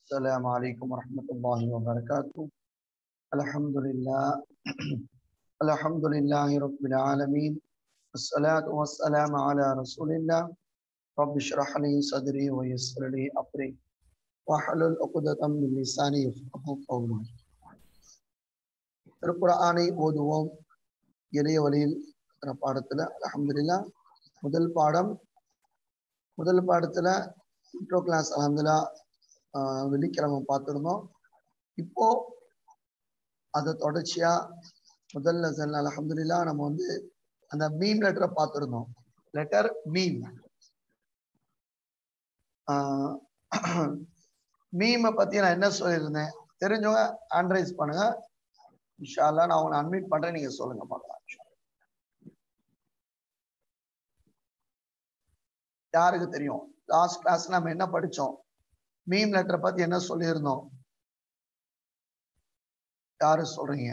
السلام عليكم ورحمة الله وبركاته الحمد لله الحمد لله رب العالمين والصلاة والسلام على رسول الله رب اشرح لي صدري ويسر لي أمري واحلل عقدة من لساني يفقهوا قولي திருக்குறானை ஓதுவோம் எளிய வழியில் என்ற பாடத்துல அலமதுல்லா முதல் பாடம் முதல் பாடத்துல இன்ட்ரோ கிளாஸ் அலமதுல்லா வெள்ளிக்கிழமை பார்த்துருந்தோம் இப்போ அதை தொடர்ச்சியா முதல் லெசன் அலமதுல்லா நம்ம வந்து அந்த மீம் லெட்டரை பார்த்துருந்தோம் லெட்டர் மீம் மீமை பத்தி நான் என்ன சொல்லியிருந்தேன் தெரிஞ்சவங்க ஆண்ட்ரைஸ் பண்ணுங்க இன்ஷால்லா நான் உங்களை அட்மிட் பண்றேன் நீங்க சொல்லுங்க பார்க்கலாம் யாருக்கு தெரியும் லாஸ்ட் கிளாஸ் நம்ம என்ன படிச்சோம் மீம் லெட்டரை பத்தி என்ன சொல்லியிருந்தோம் யாரு சொல்றீங்க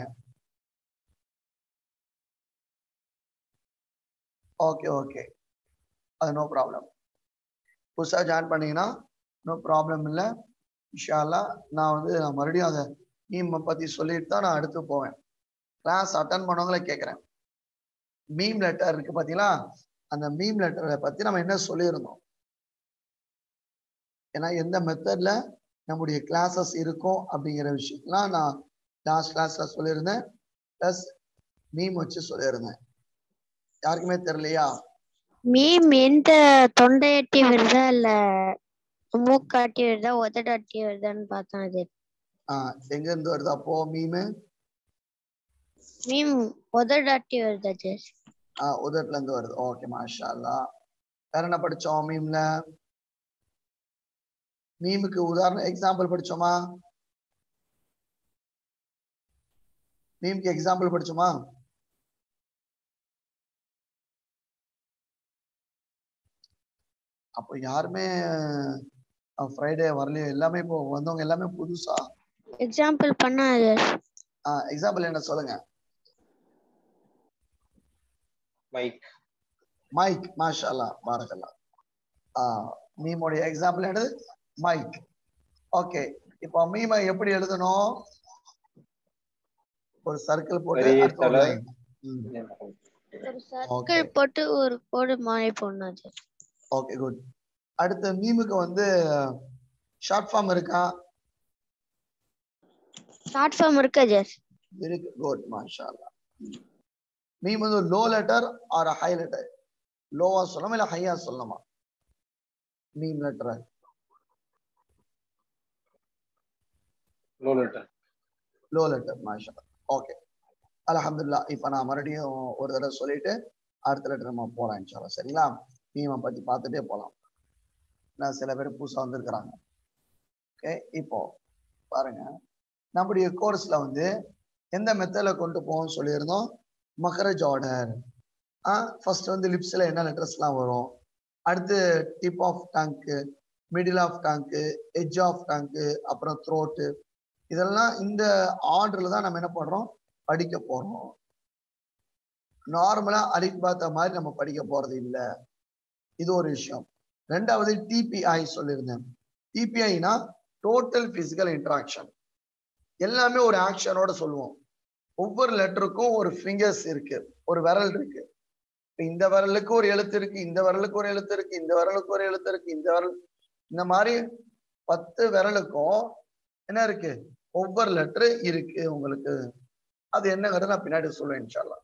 ஓகே ஓகே அது நோ ப்ராப்ளம் புதுசாக ஜாயின் பண்ணீங்கன்னா நோ ப்ராப்ளம் இல்லை இன்ஷால்லா நான் வந்து நான் மறுபடியும் அதை மீமை பத்தி சொல்லிட்டு தான் நான் அடுத்து போவேன் கிளாஸ் அட்டன் பண்ணவங்கள கேட்குறேன் மீம் லெட்டர் இருக்கு பார்த்தீங்களா அந்த மீம் லெட்டரை பத்தி நம்ம என்ன சொல்லியிருந்தோம் ஏன்னா எந்த மெத்தட்ல நம்முடைய கிளாஸஸ் இருக்கும் அப்படிங்கிற விஷயம்லாம் நான் லாஸ்ட் கிளாஸ்ல சொல்லியிருந்தேன் ப்ளஸ் மீம் வச்சு சொல்லியிருந்தேன் யாருக்குமே தெரியலையா மீம் எந்த தொண்டையட்டி வருதா இல்ல மூக்காட்டி வருதா உதடாட்டி வருதான்னு பார்த்தோம் அது ஆஹ் எங்க இருந்து வருது அப்போ மீமு மீம் உதடாட்டி வருதா அது ஆஹ் உதட்ல இருந்து வருது ஓகே மாஷா அல்லா வேற என்ன படிச்சோம் மீம்ல மீமுக்கு உதாரணம் எக்ஸாம்பிள் படிச்சோமா மீமுக்கு எக்ஸாம்பிள் படிச்சோமா அப்போ யாருமே ஃப்ரைடே வரலையோ எல்லாமே இப்போ வந்தவங்க எல்லாமே புதுசா எக்ஸாம்பிள் பண்ணா அது எக்ஸாம்பிள் என்ன சொல்லுங்க மைக் மைக் மாஷா பாரகல்லா மீமோடைய எக்ஸாம்பிள் என்னது மைக் ஓகே இப்போ மீமை எப்படி எழுதணும் ஒரு சர்க்கிள் போட்டு பெரிய அடுத்து ஒரு தலை. line. ம் ஒரு சர்க்கிள் போட்டு ஒரு கோடு மாதிரி போடணும் அது ஓகே குட் அடுத்து மீமுக்கு வந்து ஷார்ட் ஃபார்ம் இருக்கா ஷார்ட் ஃபார்ம் இருக்கு அது இருக்கு குட் மாஷா மீம் வந்து low letter or high letter லோவா சொல்லணுமா இல்ல ஹையா சொல்லணுமா மீம் letter low letter low letter மாஷா ஓகே அலமதுல்லா இப்போ நான் மறுபடியும் ஒரு தடவை சொல்லிட்டு அடுத்த லெட்டர் நம்ம போகலாம் இன்ஷால்லா சரிங்களா மீமை பத்தி பார்த்துட்டே போகலாம் நான் சில பேர் புதுசாக வந்திருக்கிறாங்க ஓகே இப்போ பாருங்க நம்முடைய கோர்ஸ்ல வந்து எந்த மெத்தடில் கொண்டு போவோம்னு சொல்லியிருந்தோம் மகரஜ் ஆர்டர் ஆ ஃபர்ஸ்ட் வந்து லிப்ஸ்ல என்ன லெட்டர்ஸ்லாம் வரும் அடுத்து tip of tongue middle of tongue edge of tongue அப்புறம் த்ரோட்டு இதெல்லாம் இந்த ஆர்டர்ல தான் நம்ம என்ன பண்றோம் படிக்க போறோம் நார்மலா அலிக் பார்த்த மாதிரி நம்ம படிக்க போறது இல்ல இது ஒரு விஷயம் ரெண்டாவது டிபிஐ சொல்லியிருந்தேன் டிபிஐனா டோட்டல் பிசிக்கல் இன்ட்ராக்ஷன் எல்லாமே ஒரு ஆக்ஷனோட சொல்லுவோம் ஒவ்வொரு லெட்டருக்கும் ஒரு ஃபிங்கர்ஸ் இருக்கு ஒரு விரல் இருக்கு இப்ப இந்த விரலுக்கு ஒரு எழுத்து இருக்கு இந்த விரலுக்கு ஒரு எழுத்து இருக்கு இந்த விரலுக்கு ஒரு எழுத்து இருக்கு இந்த விரல் இந்த மாதிரி பத்து விரலுக்கும் என்ன இருக்கு ஒவ்வொரு லெட்டரு இருக்கு உங்களுக்கு அது என்னங்கிறத நான் பின்னாடி சொல்லுவேன் இன்ஷால்லா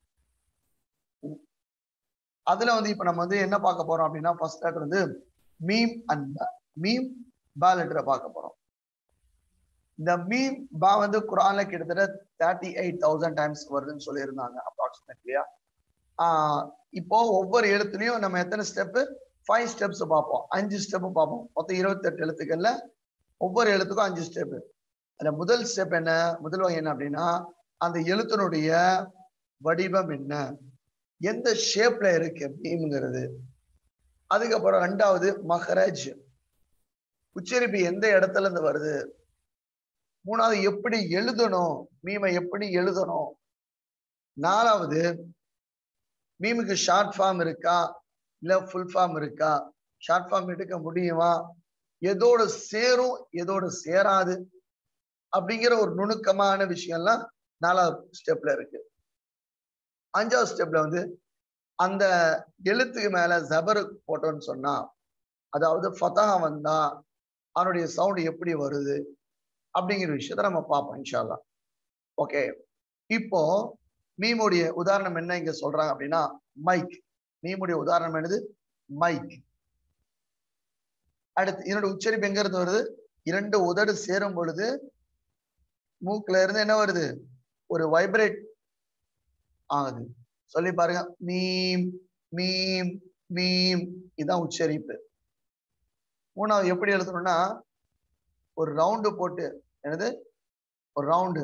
உம். அதுல வந்து இப்ப நம்ம வந்து என்ன பார்க்க போறோம் அப்படின்னா ஃபர்ஸ்ட் லெட்டர் வந்து மீம் அண்ட் மீம் பா லெட்டரை பார்க்க போறோம் இந்த மீம் பா வந்து குரான்ல கிட்டத்தட்ட தேர்ட்டி எயிட் தௌசண்ட் டைம்ஸ் வருதுன்னு சொல்லியிருந்தாங்க அப்ராக்சிமேட்லியா ஆஹ் இப்போ ஒவ்வொரு எழுத்துலயும் நம்ம எத்தனை ஸ்டெப்பு ஃபைவ் ஸ்டெப்ஸ் பார்ப்போம் அஞ்சு ஸ்டெப் பார்ப்போம் மொத்தம் இருபத்தெட்டு எழுத்துக்கள்ல ஒவ்வொரு எழுத்துக்கும் அஞ்சு ஸ்டெப் அதுல முதல் ஸ்டெப் என்ன முதல் வகை என்ன அப்படின்னா அந்த எழுத்தினுடைய வடிவம் என்ன எந்த ஷேப்ல இருக்கு மீம்ங்கிறது அதுக்கப்புறம் ரெண்டாவது மஹரஜ் உச்சரிப்பு எந்த இடத்துல இருந்து வருது மூணாவது எப்படி எழுதணும் மீமை எப்படி எழுதணும் நாலாவது மீமுக்கு ஷார்ட் ஃபார்ம் இருக்கா இல்ல ஃபுல் ஃபார்ம் இருக்கா ஷார்ட் ஃபார்ம் எடுக்க முடியுமா எதோட சேரும் எதோட சேராது அப்படிங்கிற ஒரு நுணுக்கமான விஷயம்லாம் நாலாவது ஸ்டெப்ல இருக்கு அஞ்சாவது ஸ்டெப்ல வந்து அந்த எழுத்துக்கு மேல ஜபரு போட்டோன்னு சொன்னா அதாவது ஃபதஹா வந்தா அதனுடைய சவுண்ட் எப்படி வருது அப்படிங்கிற விஷயத்த நம்ம பார்ப்போம் இன்ஷால்லா ஓகே இப்போ மீமுடைய உதாரணம் என்ன இங்க சொல்றாங்க அப்படின்னா மைக் மீமுடைய உதாரணம் என்னது மைக் அடுத்து இதனுடைய உச்சரிப்பு எங்க இருந்து வருது இரண்டு உதடு சேரும் பொழுது மூக்குல இருந்து என்ன வருது ஒரு வைப்ரேட் ஆகுது சொல்லி பாருங்க மீம் மீம் மீம் இதான் உச்சரிப்பு மூணாவது எப்படி எழுதணும்னா ஒரு ரவுண்டு போட்டு என்னது ஒரு ரவுண்டு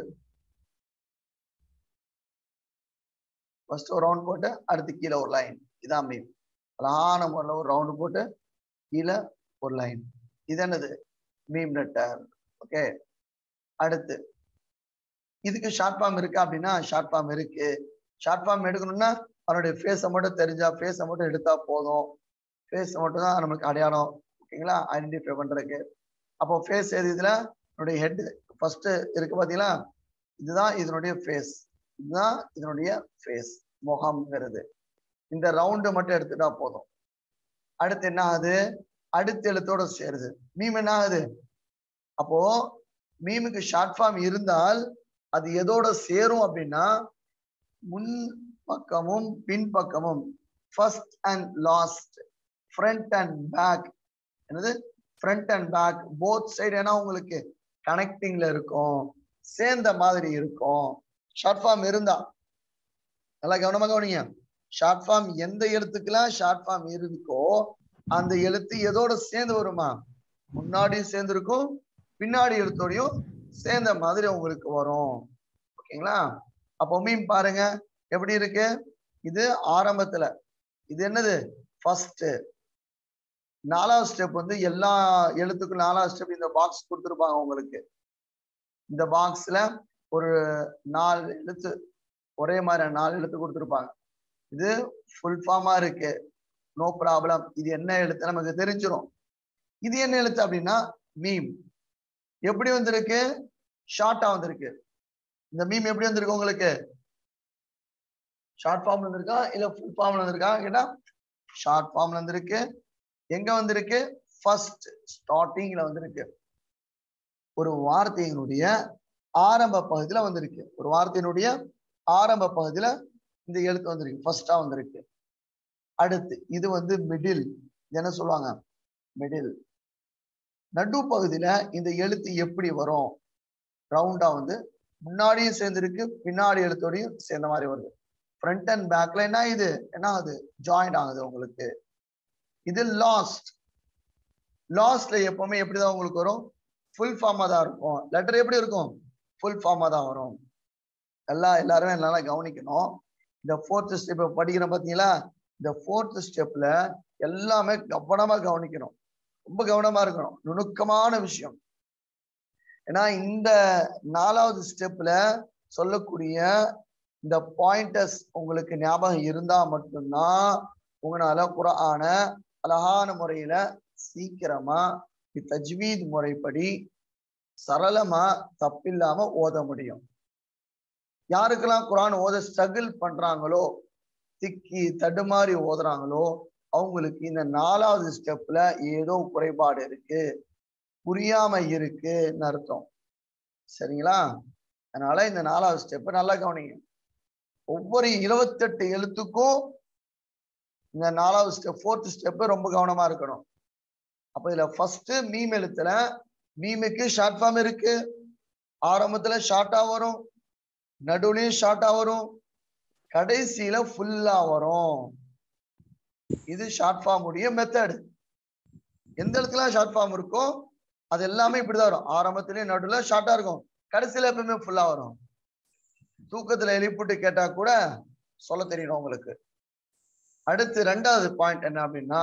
ஃபர்ஸ்ட் ஒரு ரவுண்ட் போட்டு அடுத்து கீழே ஒரு லைன் இதான் மீம் அழகான முறையில் ஒரு ரவுண்டு போட்டு கீழே ஒரு லைன் இது என்னது மீம் லெட்டர் ஓகே அடுத்து இதுக்கு ஷார்ட் ஃபார்ம் இருக்கா அப்படின்னா ஷார்ட் ஃபார்ம் இருக்கு ஷார்ட் ஃபார்ம் எடுக்கணும்னா அவனுடைய ஃபேஸை மட்டும் தெரிஞ்சா ஃபேஸை மட்டும் எடுத்தா போதும் ஃபேஸ் மட்டும் தான் நமக்கு அடையாளம் ஓகேங்களா ஐடென்டிஃபை பண்றதுக்கு அப்போ ஃபேஸ் எது இதுல என்னுடைய ஹெட் ஃபர்ஸ்ட் இருக்கு பாத்தீங்களா இதுதான் இதனுடைய ஃபேஸ் இதுதான் இதனுடைய ஃபேஸ் முகம்ங்கிறது இந்த ரவுண்டு மட்டும் எடுத்துட்டா போதும் அடுத்து என்ன ஆகுது அடுத்த எழுத்தோட சேருது மீம் என்ன ஆகுது அப்போ மீமுக்கு ஷார்ட் ஃபார்ம் இருந்தால் அது எதோட சேரும் அப்படின்னா முன் பக்கமும் பின் பக்கமும் first and last front and back என்னது front and back both side ஏன்னா உங்களுக்கு கனெக்டிங்ல இருக்கும் சேர்ந்த மாதிரி இருக்கும் ஷார்ட் ஃபார்ம் இருந்தா நல்லா கவனமா கவனிங்க ஷார்ட் ஃபார்ம் எந்த எழுத்துக்கெல்லாம் ஷார்ட் ஃபார்ம் இருக்கோ அந்த எழுத்து எதோட சேர்ந்து வருமா முன்னாடியும் சேர்ந்து இருக்கும் பின்னாடி எழுத்தோடையும் சேர்ந்த மாதிரி உங்களுக்கு வரும் ஓகேங்களா அப்போ மீன் பாருங்க எப்படி இருக்கு இது ஆரம்பத்துல இது என்னது ஃபர்ஸ்ட் நாலாவது ஸ்டெப் வந்து எல்லா எழுத்துக்கும் நாலாவது ஸ்டெப் இந்த பாக்ஸ் கொடுத்துருப்பாங்க உங்களுக்கு இந்த பாக்ஸ்ல ஒரு நாலு எழுத்து ஒரே மாதிரி நாலு எழுத்து கொடுத்துருப்பாங்க இது ஃபுல் ஃபார்மா இருக்கு நோ ப்ராப்ளம் இது என்ன எழுத்து நமக்கு தெரிஞ்சிடும் இது என்ன எழுத்து அப்படின்னா மீம் எப்படி வந்திருக்கு ஷார்ட்டா வந்திருக்கு இந்த மீம் எப்படி வந்திருக்கு உங்களுக்கு ஷார்ட் ஃபார்ம்ல வந்திருக்கா இல்ல ஃபுல் ஃபார்ம்ல வந்திருக்கா கேட்டா ஷார்ட் ஃபார்ம்ல வந்திருக்கு எங்க வந்திருக்கு ஃபர்ஸ்ட் ஸ்டார்டிங்ல வந்திருக்கு ஒரு வார்த்தையினுடைய ஆரம்ப பகுதியில வந்திருக்கு ஒரு வார்த்தையினுடைய ஆரம்ப பகுதியில இந்த எழுத்து வந்திருக்கு ஃபர்ஸ்டா வந்திருக்கு அடுத்து இது வந்து மிடில் என்ன சொல்லுவாங்க மிடில் நடு பகுதியில இந்த எழுத்து எப்படி வரும் ரவுண்டா வந்து முன்னாடியும் சேர்ந்திருக்கு பின்னாடி எழுத்தோடையும் சேர்ந்த மாதிரி வருது ஃப்ரண்ட் அண்ட் பேக்ல என்ன இது என்ன ஆகுது ஜாயிண்ட் ஆகுது உங்களுக்கு இது லாஸ்ட் லாஸ்ட்ல எப்பவுமே எப்படிதான் உங்களுக்கு வரும் ஃபுல் ஃபார்மா தான் இருக்கும் லெட்டர் எப்படி இருக்கும் ஃபுல் ஃபார்மா தான் வரும் எல்லா எல்லாருமே நல்லா கவனிக்கணும் இந்த ஃபோர்த் ஸ்டெப் படிக்கிற பாத்தீங்களா இந்த ஃபோர்த் ஸ்டெப்ல எல்லாமே கவனமா கவனிக்கணும் ரொம்ப கவனமா இருக்கணும் நுணுக்கமான விஷயம் ஏன்னா இந்த நாலாவது ஸ்டெப்ல சொல்லக்கூடிய இந்த பாயிண்டர்ஸ் உங்களுக்கு ஞாபகம் இருந்தா மட்டும்தான் உங்களால குரான அழகான முறையில சீக்கிரமா தஜ்வீத் முறைப்படி சரளமா தப்பில்லாம ஓத முடியும் யாருக்கெல்லாம் குரான் ஓத ஸ்ட்ரகிள் பண்றாங்களோ திக்கி தடுமாறி ஓதுறாங்களோ அவங்களுக்கு இந்த நாலாவது ஸ்டெப்ல ஏதோ குறைபாடு இருக்கு புரியாம இருக்குன்னு அர்த்தம் சரிங்களா அதனால இந்த நாலாவது ஸ்டெப் நல்லா கவனிங்க ஒவ்வொரு இருபத்தெட்டு எழுத்துக்கும் இந்த நாலாவது ஸ்டெப் ஃபோர்த் ஸ்டெப் ரொம்ப கவனமா இருக்கணும் அப்ப இதுல ஃபர்ஸ்ட் மீம் எழுத்துல மீமுக்கு ஷார்ட் ஃபார்ம் இருக்கு ஆரம்பத்துல ஷார்ட்டா வரும் நடுவுலயும் ஷார்ட்டா வரும் கடைசியில ஃபுல்லா வரும் இது ஷார்ட் ஃபார்ம் உடைய மெத்தட் எந்த இடத்துல ஷார்ட் ஃபார்ம் இருக்கோ அது எல்லாமே இப்படிதான் வரும் ஆரம்பத்திலயும் நடுவுல ஷார்ட்டா இருக்கும் கடைசியில எப்பவுமே ஃபுல்லா வரும் தூக்கத்துல எழுப்பிட்டு கேட்டா கூட சொல்ல தெரியணும் உங்களுக்கு அடுத்து ரெண்டாவது பாயிண்ட் என்ன அப்படின்னா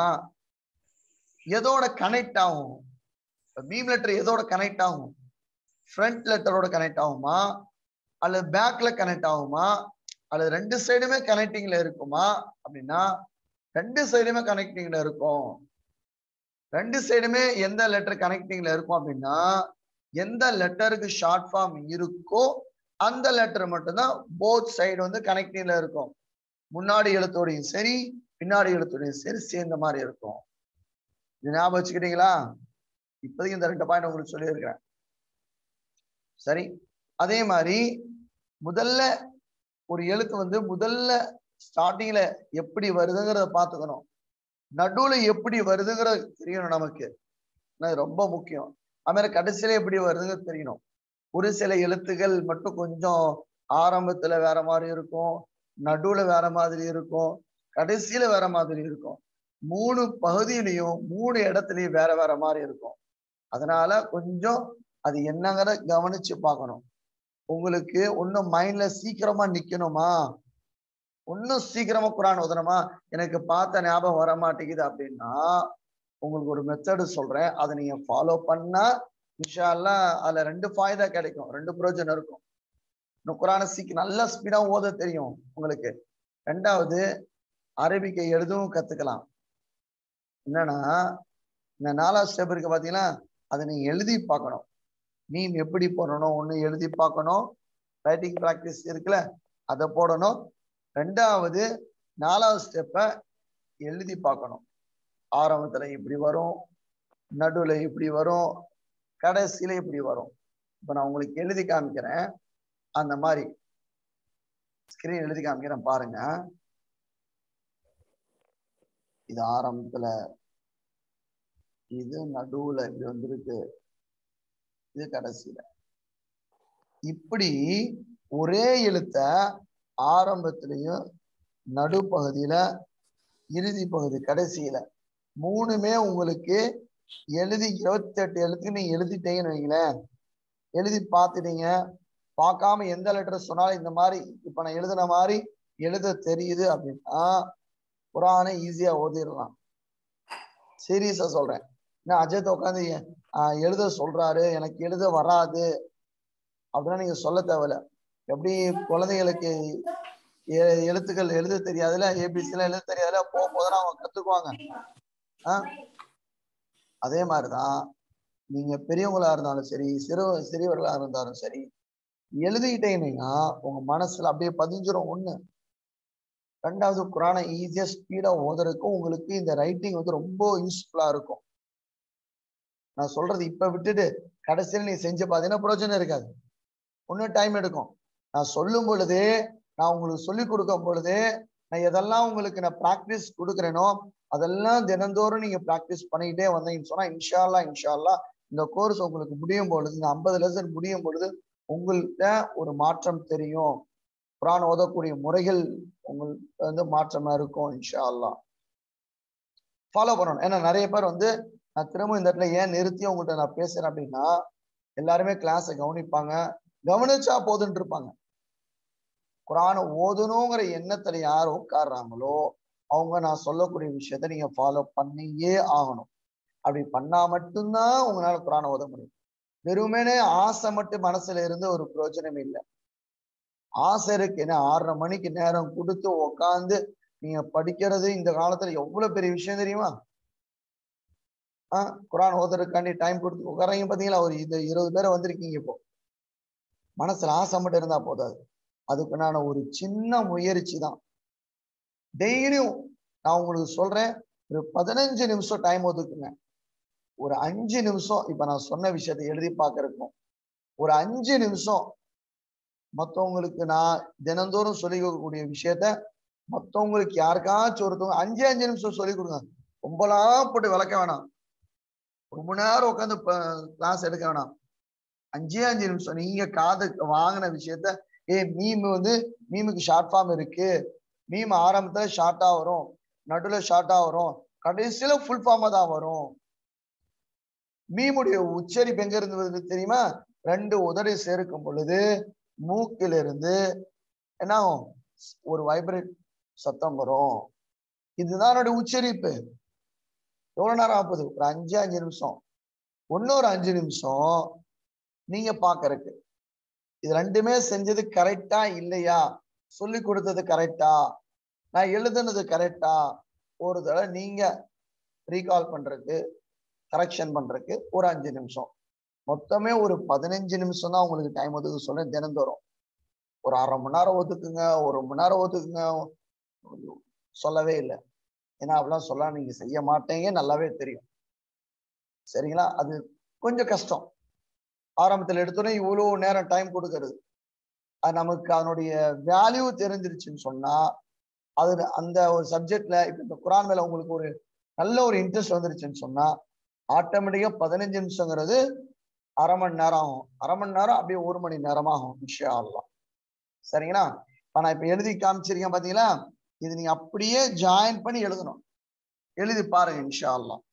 எதோட கனெக்ட் ஆகும் பீம் லெட்டர் எதோட கனெக்ட் ஆகும் ஃப்ரண்ட் லெட்டரோட கனெக்ட் ஆகுமா அல்லது பேக்ல கனெக்ட் ஆகுமா அல்லது ரெண்டு சைடுமே கனெக்டிங்ல இருக்குமா அப்படின்னா ரெண்டு சைடுமே கனெக்டிங்ல இருக்கும் ரெண்டு சைடுமே எந்த லெட்டர் கனெக்டிங்ல இருக்கும் அப்படின்னா எந்த லெட்டருக்கு ஷார்ட் ஃபார்ம் இருக்கோ அந்த லெட்டர் மட்டும்தான் போத் சைடு வந்து கனெக்டிங்ல இருக்கும் முன்னாடி எழுத்தோடையும் சரி பின்னாடி எழுத்தோடையும் சரி சேர்ந்த மாதிரி இருக்கும் இது ஞாபகம் வச்சுக்கிட்டீங்களா இப்போதைக்கு இந்த ரெண்டு பாயிண்ட் உங்களுக்கு சொல்லியிருக்கிறேன் சரி அதே மாதிரி முதல்ல ஒரு எழுத்து வந்து முதல்ல ஸ்டார்டிங்ல எப்படி வருதுங்கிறத பார்த்துக்கணும் நடுவுல எப்படி வருதுங்கிறது தெரியணும் நமக்கு அது ரொம்ப முக்கியம் அது மாதிரி கடைசியில எப்படி வருதுங்கிறது தெரியணும் ஒரு சில எழுத்துகள் மட்டும் கொஞ்சம் ஆரம்பத்துல வேற மாதிரி இருக்கும் நடுவுல வேற மாதிரி இருக்கும் கடைசியில வேற மாதிரி இருக்கும் மூணு பகுதியிலையும் மூணு இடத்துலயும் வேற வேற மாதிரி இருக்கும் அதனால கொஞ்சம் அது என்னங்கிறத கவனிச்சு பார்க்கணும் உங்களுக்கு ஒன்னும் மைண்ட்ல சீக்கிரமா நிக்கணுமா இன்னும் சீக்கிரமா குரான் ஓதணுமா எனக்கு பார்த்த ஞாபகம் வர மாட்டேங்குது அப்படின்னா உங்களுக்கு ஒரு மெத்தடு சொல்றேன் அதை நீங்க ஃபாலோ பண்ணா இன்ஷால்லா அதுல ரெண்டு ஃபாய்தா கிடைக்கும் ரெண்டு பிரயோஜனம் இருக்கும் இன்னும் குரானை சீக்கிரம் நல்லா ஸ்பீடா ஓத தெரியும் உங்களுக்கு ரெண்டாவது அரபிக்கை எழுதவும் கத்துக்கலாம் என்னன்னா இந்த நாலாவது ஸ்டெப் இருக்கு பாத்தீங்கன்னா அதை நீங்க எழுதி பார்க்கணும் மீம் எப்படி போடணும் ஒண்ணு எழுதி பார்க்கணும் ரைட்டிங் ப்ராக்டிஸ் இருக்குல்ல அதை போடணும் ரெண்டாவது நாலாவது ஸ்டெப்பை எழுதி பார்க்கணும் ஆரம்பத்துல இப்படி வரும் நடுவுல இப்படி வரும் கடைசியில இப்படி வரும் இப்ப நான் உங்களுக்கு எழுதி காமிக்கிறேன் அந்த மாதிரி ஸ்கிரீன் எழுதி காமிக்கிறேன் பாருங்க இது ஆரம்பத்துல இது நடுவுல இப்படி வந்திருக்கு இது கடைசியில இப்படி ஒரே எழுத்த ஆரம்பத்திலையும் நடுப்பகுதியில இறுதி பகுதி கடைசியில மூணுமே உங்களுக்கு எழுதி இருபத்தி எட்டு எழுத்துக்கு நீங்க எழுதிட்டீங்கன்னு வைங்களேன் எழுதி பார்த்துட்டீங்க பார்க்காம எந்த லெட்டர் சொன்னாலும் இந்த மாதிரி இப்ப நான் எழுதின மாதிரி எழுத தெரியுது அப்படின்னா குரானை ஈஸியா ஓதிடலாம் சீரியஸா சொல்றேன் நான் அஜயத்தை உட்காந்து எழுத சொல்றாரு எனக்கு எழுத வராது அப்படின்னா நீங்க சொல்ல தேவையில்ல எப்படி குழந்தைகளுக்கு எழுத்துக்கள் எழுத தெரியாதுல ஏபிசி எல்லாம் எழுத தெரியாதுல போக போதெல்லாம் அவங்க கத்துக்குவாங்க ஆஹ் அதே மாதிரிதான் நீங்க பெரியவங்களா இருந்தாலும் சரி சிறு சிறியவர்களா இருந்தாலும் சரி எழுதிக்கிட்டீங்கன்னா உங்க மனசுல அப்படியே பதிஞ்சிரும் ஒண்ணு ரெண்டாவது குரானை ஈஸியா ஸ்பீடா ஓதுறதுக்கும் உங்களுக்கு இந்த ரைட்டிங் வந்து ரொம்ப யூஸ்ஃபுல்லா இருக்கும் நான் சொல்றது இப்ப விட்டுட்டு கடைசியில் நீ செஞ்சு பார்த்தீங்கன்னா பிரயோஜனம் இருக்காது ஒன்னும் டைம் எடுக்கும் நான் சொல்லும் பொழுதே நான் உங்களுக்கு சொல்லி கொடுக்கும் பொழுது நான் எதெல்லாம் உங்களுக்கு நான் ப்ராக்டிஸ் கொடுக்குறேனோ அதெல்லாம் தினந்தோறும் நீங்க ப்ராக்டிஸ் பண்ணிக்கிட்டே வந்தீங்கன்னு சொன்னா இன்ஷால்லா இன்ஷால்லா இந்த கோர்ஸ் உங்களுக்கு முடியும் பொழுது இந்த ஐம்பது லெசன் முடியும் பொழுது உங்கள்கிட்ட ஒரு மாற்றம் தெரியும் குரான் ஓதக்கூடிய முறைகள் உங்களுக்கு வந்து மாற்றமா இருக்கும் இன்ஷா அல்லா ஃபாலோ பண்ணணும் ஏன்னா நிறைய பேர் வந்து நான் திரும்ப இந்த இடத்துல ஏன் நிறுத்தி உங்கள்கிட்ட நான் பேசுறேன் அப்படின்னா எல்லாருமே கிளாஸை கவனிப்பாங்க கவனிச்சா போதுன்னு இருப்பாங்க குரானை ஓதணுங்கிற எண்ணத்துல யார் உட்காடுறாங்களோ அவங்க நான் சொல்லக்கூடிய விஷயத்த நீங்க ஃபாலோ பண்ணியே ஆகணும் அப்படி பண்ணா மட்டும்தான் உங்களால குரானை ஓத முடியும் வெறுமனே ஆசை மட்டும் மனசுல இருந்து ஒரு பிரயோஜனம் இல்லை ஆசை இருக்கு ஏன்னா ஆறரை மணிக்கு நேரம் கொடுத்து உக்காந்து நீங்க படிக்கிறது இந்த காலத்துல எவ்வளவு பெரிய விஷயம் தெரியுமா ஆஹ் குரான் ஓதுறதுக்காண்டி டைம் கொடுத்து உட்காரங்க பாத்தீங்களா ஒரு இது இருபது பேரை வந்திருக்கீங்க இப்போ மனசுல ஆசை மட்டும் இருந்தா போதாது அதுக்குண்டான ஒரு சின்ன முயற்சி தான் டெய்லியும் நான் உங்களுக்கு சொல்றேன் ஒரு பதினஞ்சு நிமிஷம் டைம் ஒதுக்குங்க ஒரு அஞ்சு நிமிஷம் இப்ப நான் சொன்ன விஷயத்தை எழுதி பார்க்கறதுக்கும் ஒரு அஞ்சு நிமிஷம் மற்றவங்களுக்கு நான் தினந்தோறும் சொல்லி கொடுக்கக்கூடிய விஷயத்த மற்றவங்களுக்கு யாருக்காச்சும் ஒருத்தவங்க அஞ்சு அஞ்சு நிமிஷம் சொல்லி கொடுங்க ரொம்பலாம் போட்டு விளக்க வேணாம் ரொம்ப நேரம் உட்காந்து கிளாஸ் எடுக்க வேணாம் அஞ்சே அஞ்சு நிமிஷம் நீங்க காது வாங்கின விஷயத்த ஏ மீம் வந்து மீமுக்கு ஷார்ட் ஃபார்ம் இருக்கு மீம் ஆரம்பத்துல ஷார்ட்டா வரும் நடுவுல ஷார்ட்டா வரும் கடைசியில ஃபுல் ஃபார்மா தான் வரும் மீமுடைய உச்சரிப்பு எங்க இருந்து வருது தெரியுமா ரெண்டு உதடை சேர்க்கும் பொழுது மூக்கில இருந்து என்ன ஆகும் ஒரு வைப்ரேட் சத்தம் வரும் இதுதான் என்னுடைய உச்சரிப்பு எவ்வளவு நேரம் ஆகுது ஒரு அஞ்சு அஞ்சு நிமிஷம் இன்னொரு அஞ்சு நிமிஷம் நீங்க பாக்குறதுக்கு இது ரெண்டுமே செஞ்சது கரெக்டா இல்லையா சொல்லி கொடுத்தது கரெக்டா நான் எழுதுனது கரெக்டா ஒரு தடவை நீங்க ரீகால் பண்றதுக்கு கரெக்ஷன் பண்றதுக்கு ஒரு அஞ்சு நிமிஷம் மொத்தமே ஒரு பதினஞ்சு நிமிஷம் தான் உங்களுக்கு டைம் ஒதுக்க சொல்றேன் தினந்தோறும் ஒரு அரை மணி நேரம் ஒதுக்குங்க ஒரு மணி நேரம் ஒதுக்குங்க சொல்லவே இல்லை ஏன்னா அப்படிலாம் சொல்ல நீங்க செய்ய மாட்டீங்க நல்லாவே தெரியும் சரிங்களா அது கொஞ்சம் கஷ்டம் ஆரம்பத்துல எடுத்தோன்னே இவ்வளவு நேரம் டைம் கொடுக்கறது அது நமக்கு அதனுடைய வேல்யூ தெரிஞ்சிருச்சுன்னு சொன்னா அது அந்த ஒரு சப்ஜெக்ட்ல இப்ப இந்த குரான் மேல உங்களுக்கு ஒரு நல்ல ஒரு இன்ட்ரெஸ்ட் வந்துருச்சுன்னு சொன்னா ஆட்டோமேட்டிக்கா பதினஞ்சு நிமிஷங்கிறது அரை மணி நேரம் ஆகும் அரை மணி நேரம் அப்படியே ஒரு மணி நேரம் ஆகும் இன்ஷா அல்லாஹ் சரிங்களா இப்ப நான் இப்ப எழுதி காமிச்சிருக்கேன் பாத்தீங்களா இது நீங்க அப்படியே ஜாயின் பண்ணி எழுதணும் எழுதி பாருங்க இன்ஷா அல்லாஹ்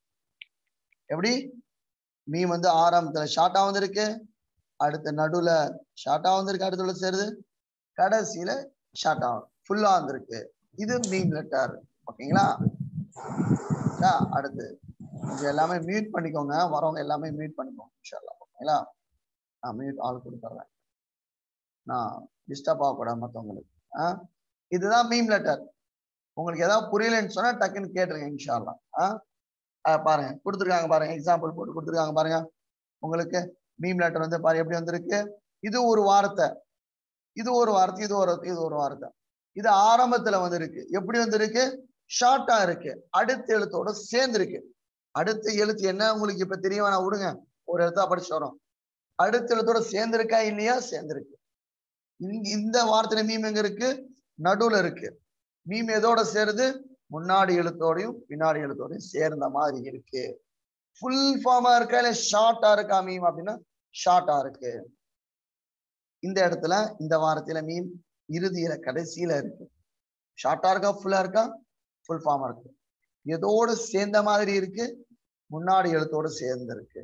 எப்படி மீ வந்து ஆரம்பத்துல ஷார்ட்டா வந்திருக்கு அடுத்த நடுவுல ஷார்ட்டா வந்திருக்கு அடுத்துல சேருது கடைசியில ஷார்ட்டா ஃபுல்லா வந்திருக்கு இது மீன் லெட்டர் ஓகேங்களா சரியா? அடுத்து இது எல்லாமே மியூட் பண்ணிக்கோங்க வரவங்க எல்லாமே மியூட் பண்ணிக்கோங்க இன்ஷால்லா ஓகேங்களா நான் மியூட் ஆள் கொடுத்துட்றேன் நான் டிஸ்டர்ப் ஆகக்கூடாது மற்றவங்களுக்கு ஆ இதுதான் மீம் லெட்டர் உங்களுக்கு ஏதாவது புரியலன்னு சொன்னா டக்குன்னு கேட்டுருங்க இன்ஷால்லா ஆ ஆ, பாருங்க கொடுத்துருக்காங்க பாருங்க எக்ஸாம்பிள் போட்டு கொடுத்துருக்காங்க பாருங்க உங்களுக்கு மீம் லெட்டர் வந்து பாரு எப்படி வந்திருக்கு இது ஒரு வார்த்தை இது ஒரு வார்த்தை இது ஒரு இது ஒரு வார்த்தை இது ஆரம்பத்துல வந்திருக்கு எப்படி வந்திருக்கு ஷார்ட்டா இருக்கு அடுத்த எழுத்தோட சேர்ந்திருக்கு அடுத்த எழுத்து என்ன உங்களுக்கு இப்ப தெரிய வேணாம் விடுங்க ஒரு எழுத்தா படிச்சு வரோம் அடுத்த எழுத்தோட சேர்ந்திருக்கா இல்லையா சேர்ந்திருக்கு இங்க இந்த வார்த்தை மீம் எங்க இருக்கு நடுவுல இருக்கு மீம் எதோட சேருது முன்னாடி எழுத்தோடையும் பின்னாடி எழுத்தோடையும் சேர்ந்த மாதிரி இருக்கு ஃபுல் ஃபார்மா இருக்கா இல்ல ஷார்ட்டா இருக்கா மீம் அப்படின்னா ஷார்ட்டா இருக்கு இந்த இடத்துல இந்த வாரத்துல மீம் இறுதியில கடைசியில இருக்கு ஷார்ட்டா இருக்கா ஃபுல்லா இருக்கா ஃபுல் ஃபார்மா இருக்கு எதோட சேர்ந்த மாதிரி இருக்கு முன்னாடி எழுத்தோட சேர்ந்து இருக்கு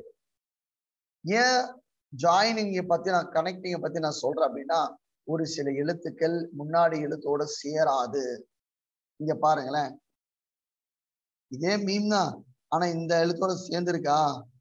ஏன் ஜாயினிங் பத்தி நான் கனெக்டிங்க பத்தி நான் சொல்றேன் அப்படின்னா ஒரு சில எழுத்துக்கள் முன்னாடி எழுத்தோட சேராது இங்க பாருங்களேன் இதே மீம் தான் ஆனா இந்த எழுத்தோட சேர்ந்திருக்கா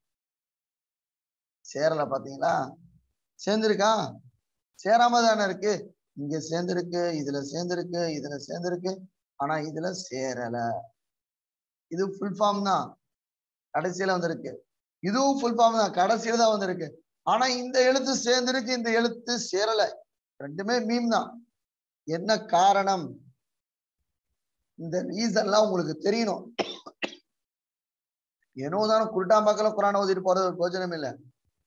சேரல பாத்தீங்களா சேர்ந்திருக்கா சேராம தானே இருக்கு இங்க சேர்ந்திருக்கு இதுல சேர்ந்திருக்கு இதுல சேர்ந்திருக்கு ஆனா இதுல சேரல இது ஃபுல் ஃபார்ம் தான் கடைசியில வந்திருக்கு இதுவும் ஃபுல் ஃபார்ம் தான் கடைசியில தான் வந்திருக்கு ஆனா இந்த எழுத்து சேர்ந்திருக்கு இந்த எழுத்து சேரல ரெண்டுமே மீம் தான் என்ன காரணம் இந்த ரீசன்லாம் உங்களுக்கு தெரியணும் ஏனோ தானே குருட்டாம்பாக்கல குரான் ஓதிட்டு போறது ஒரு பிரயோஜனம் இல்லை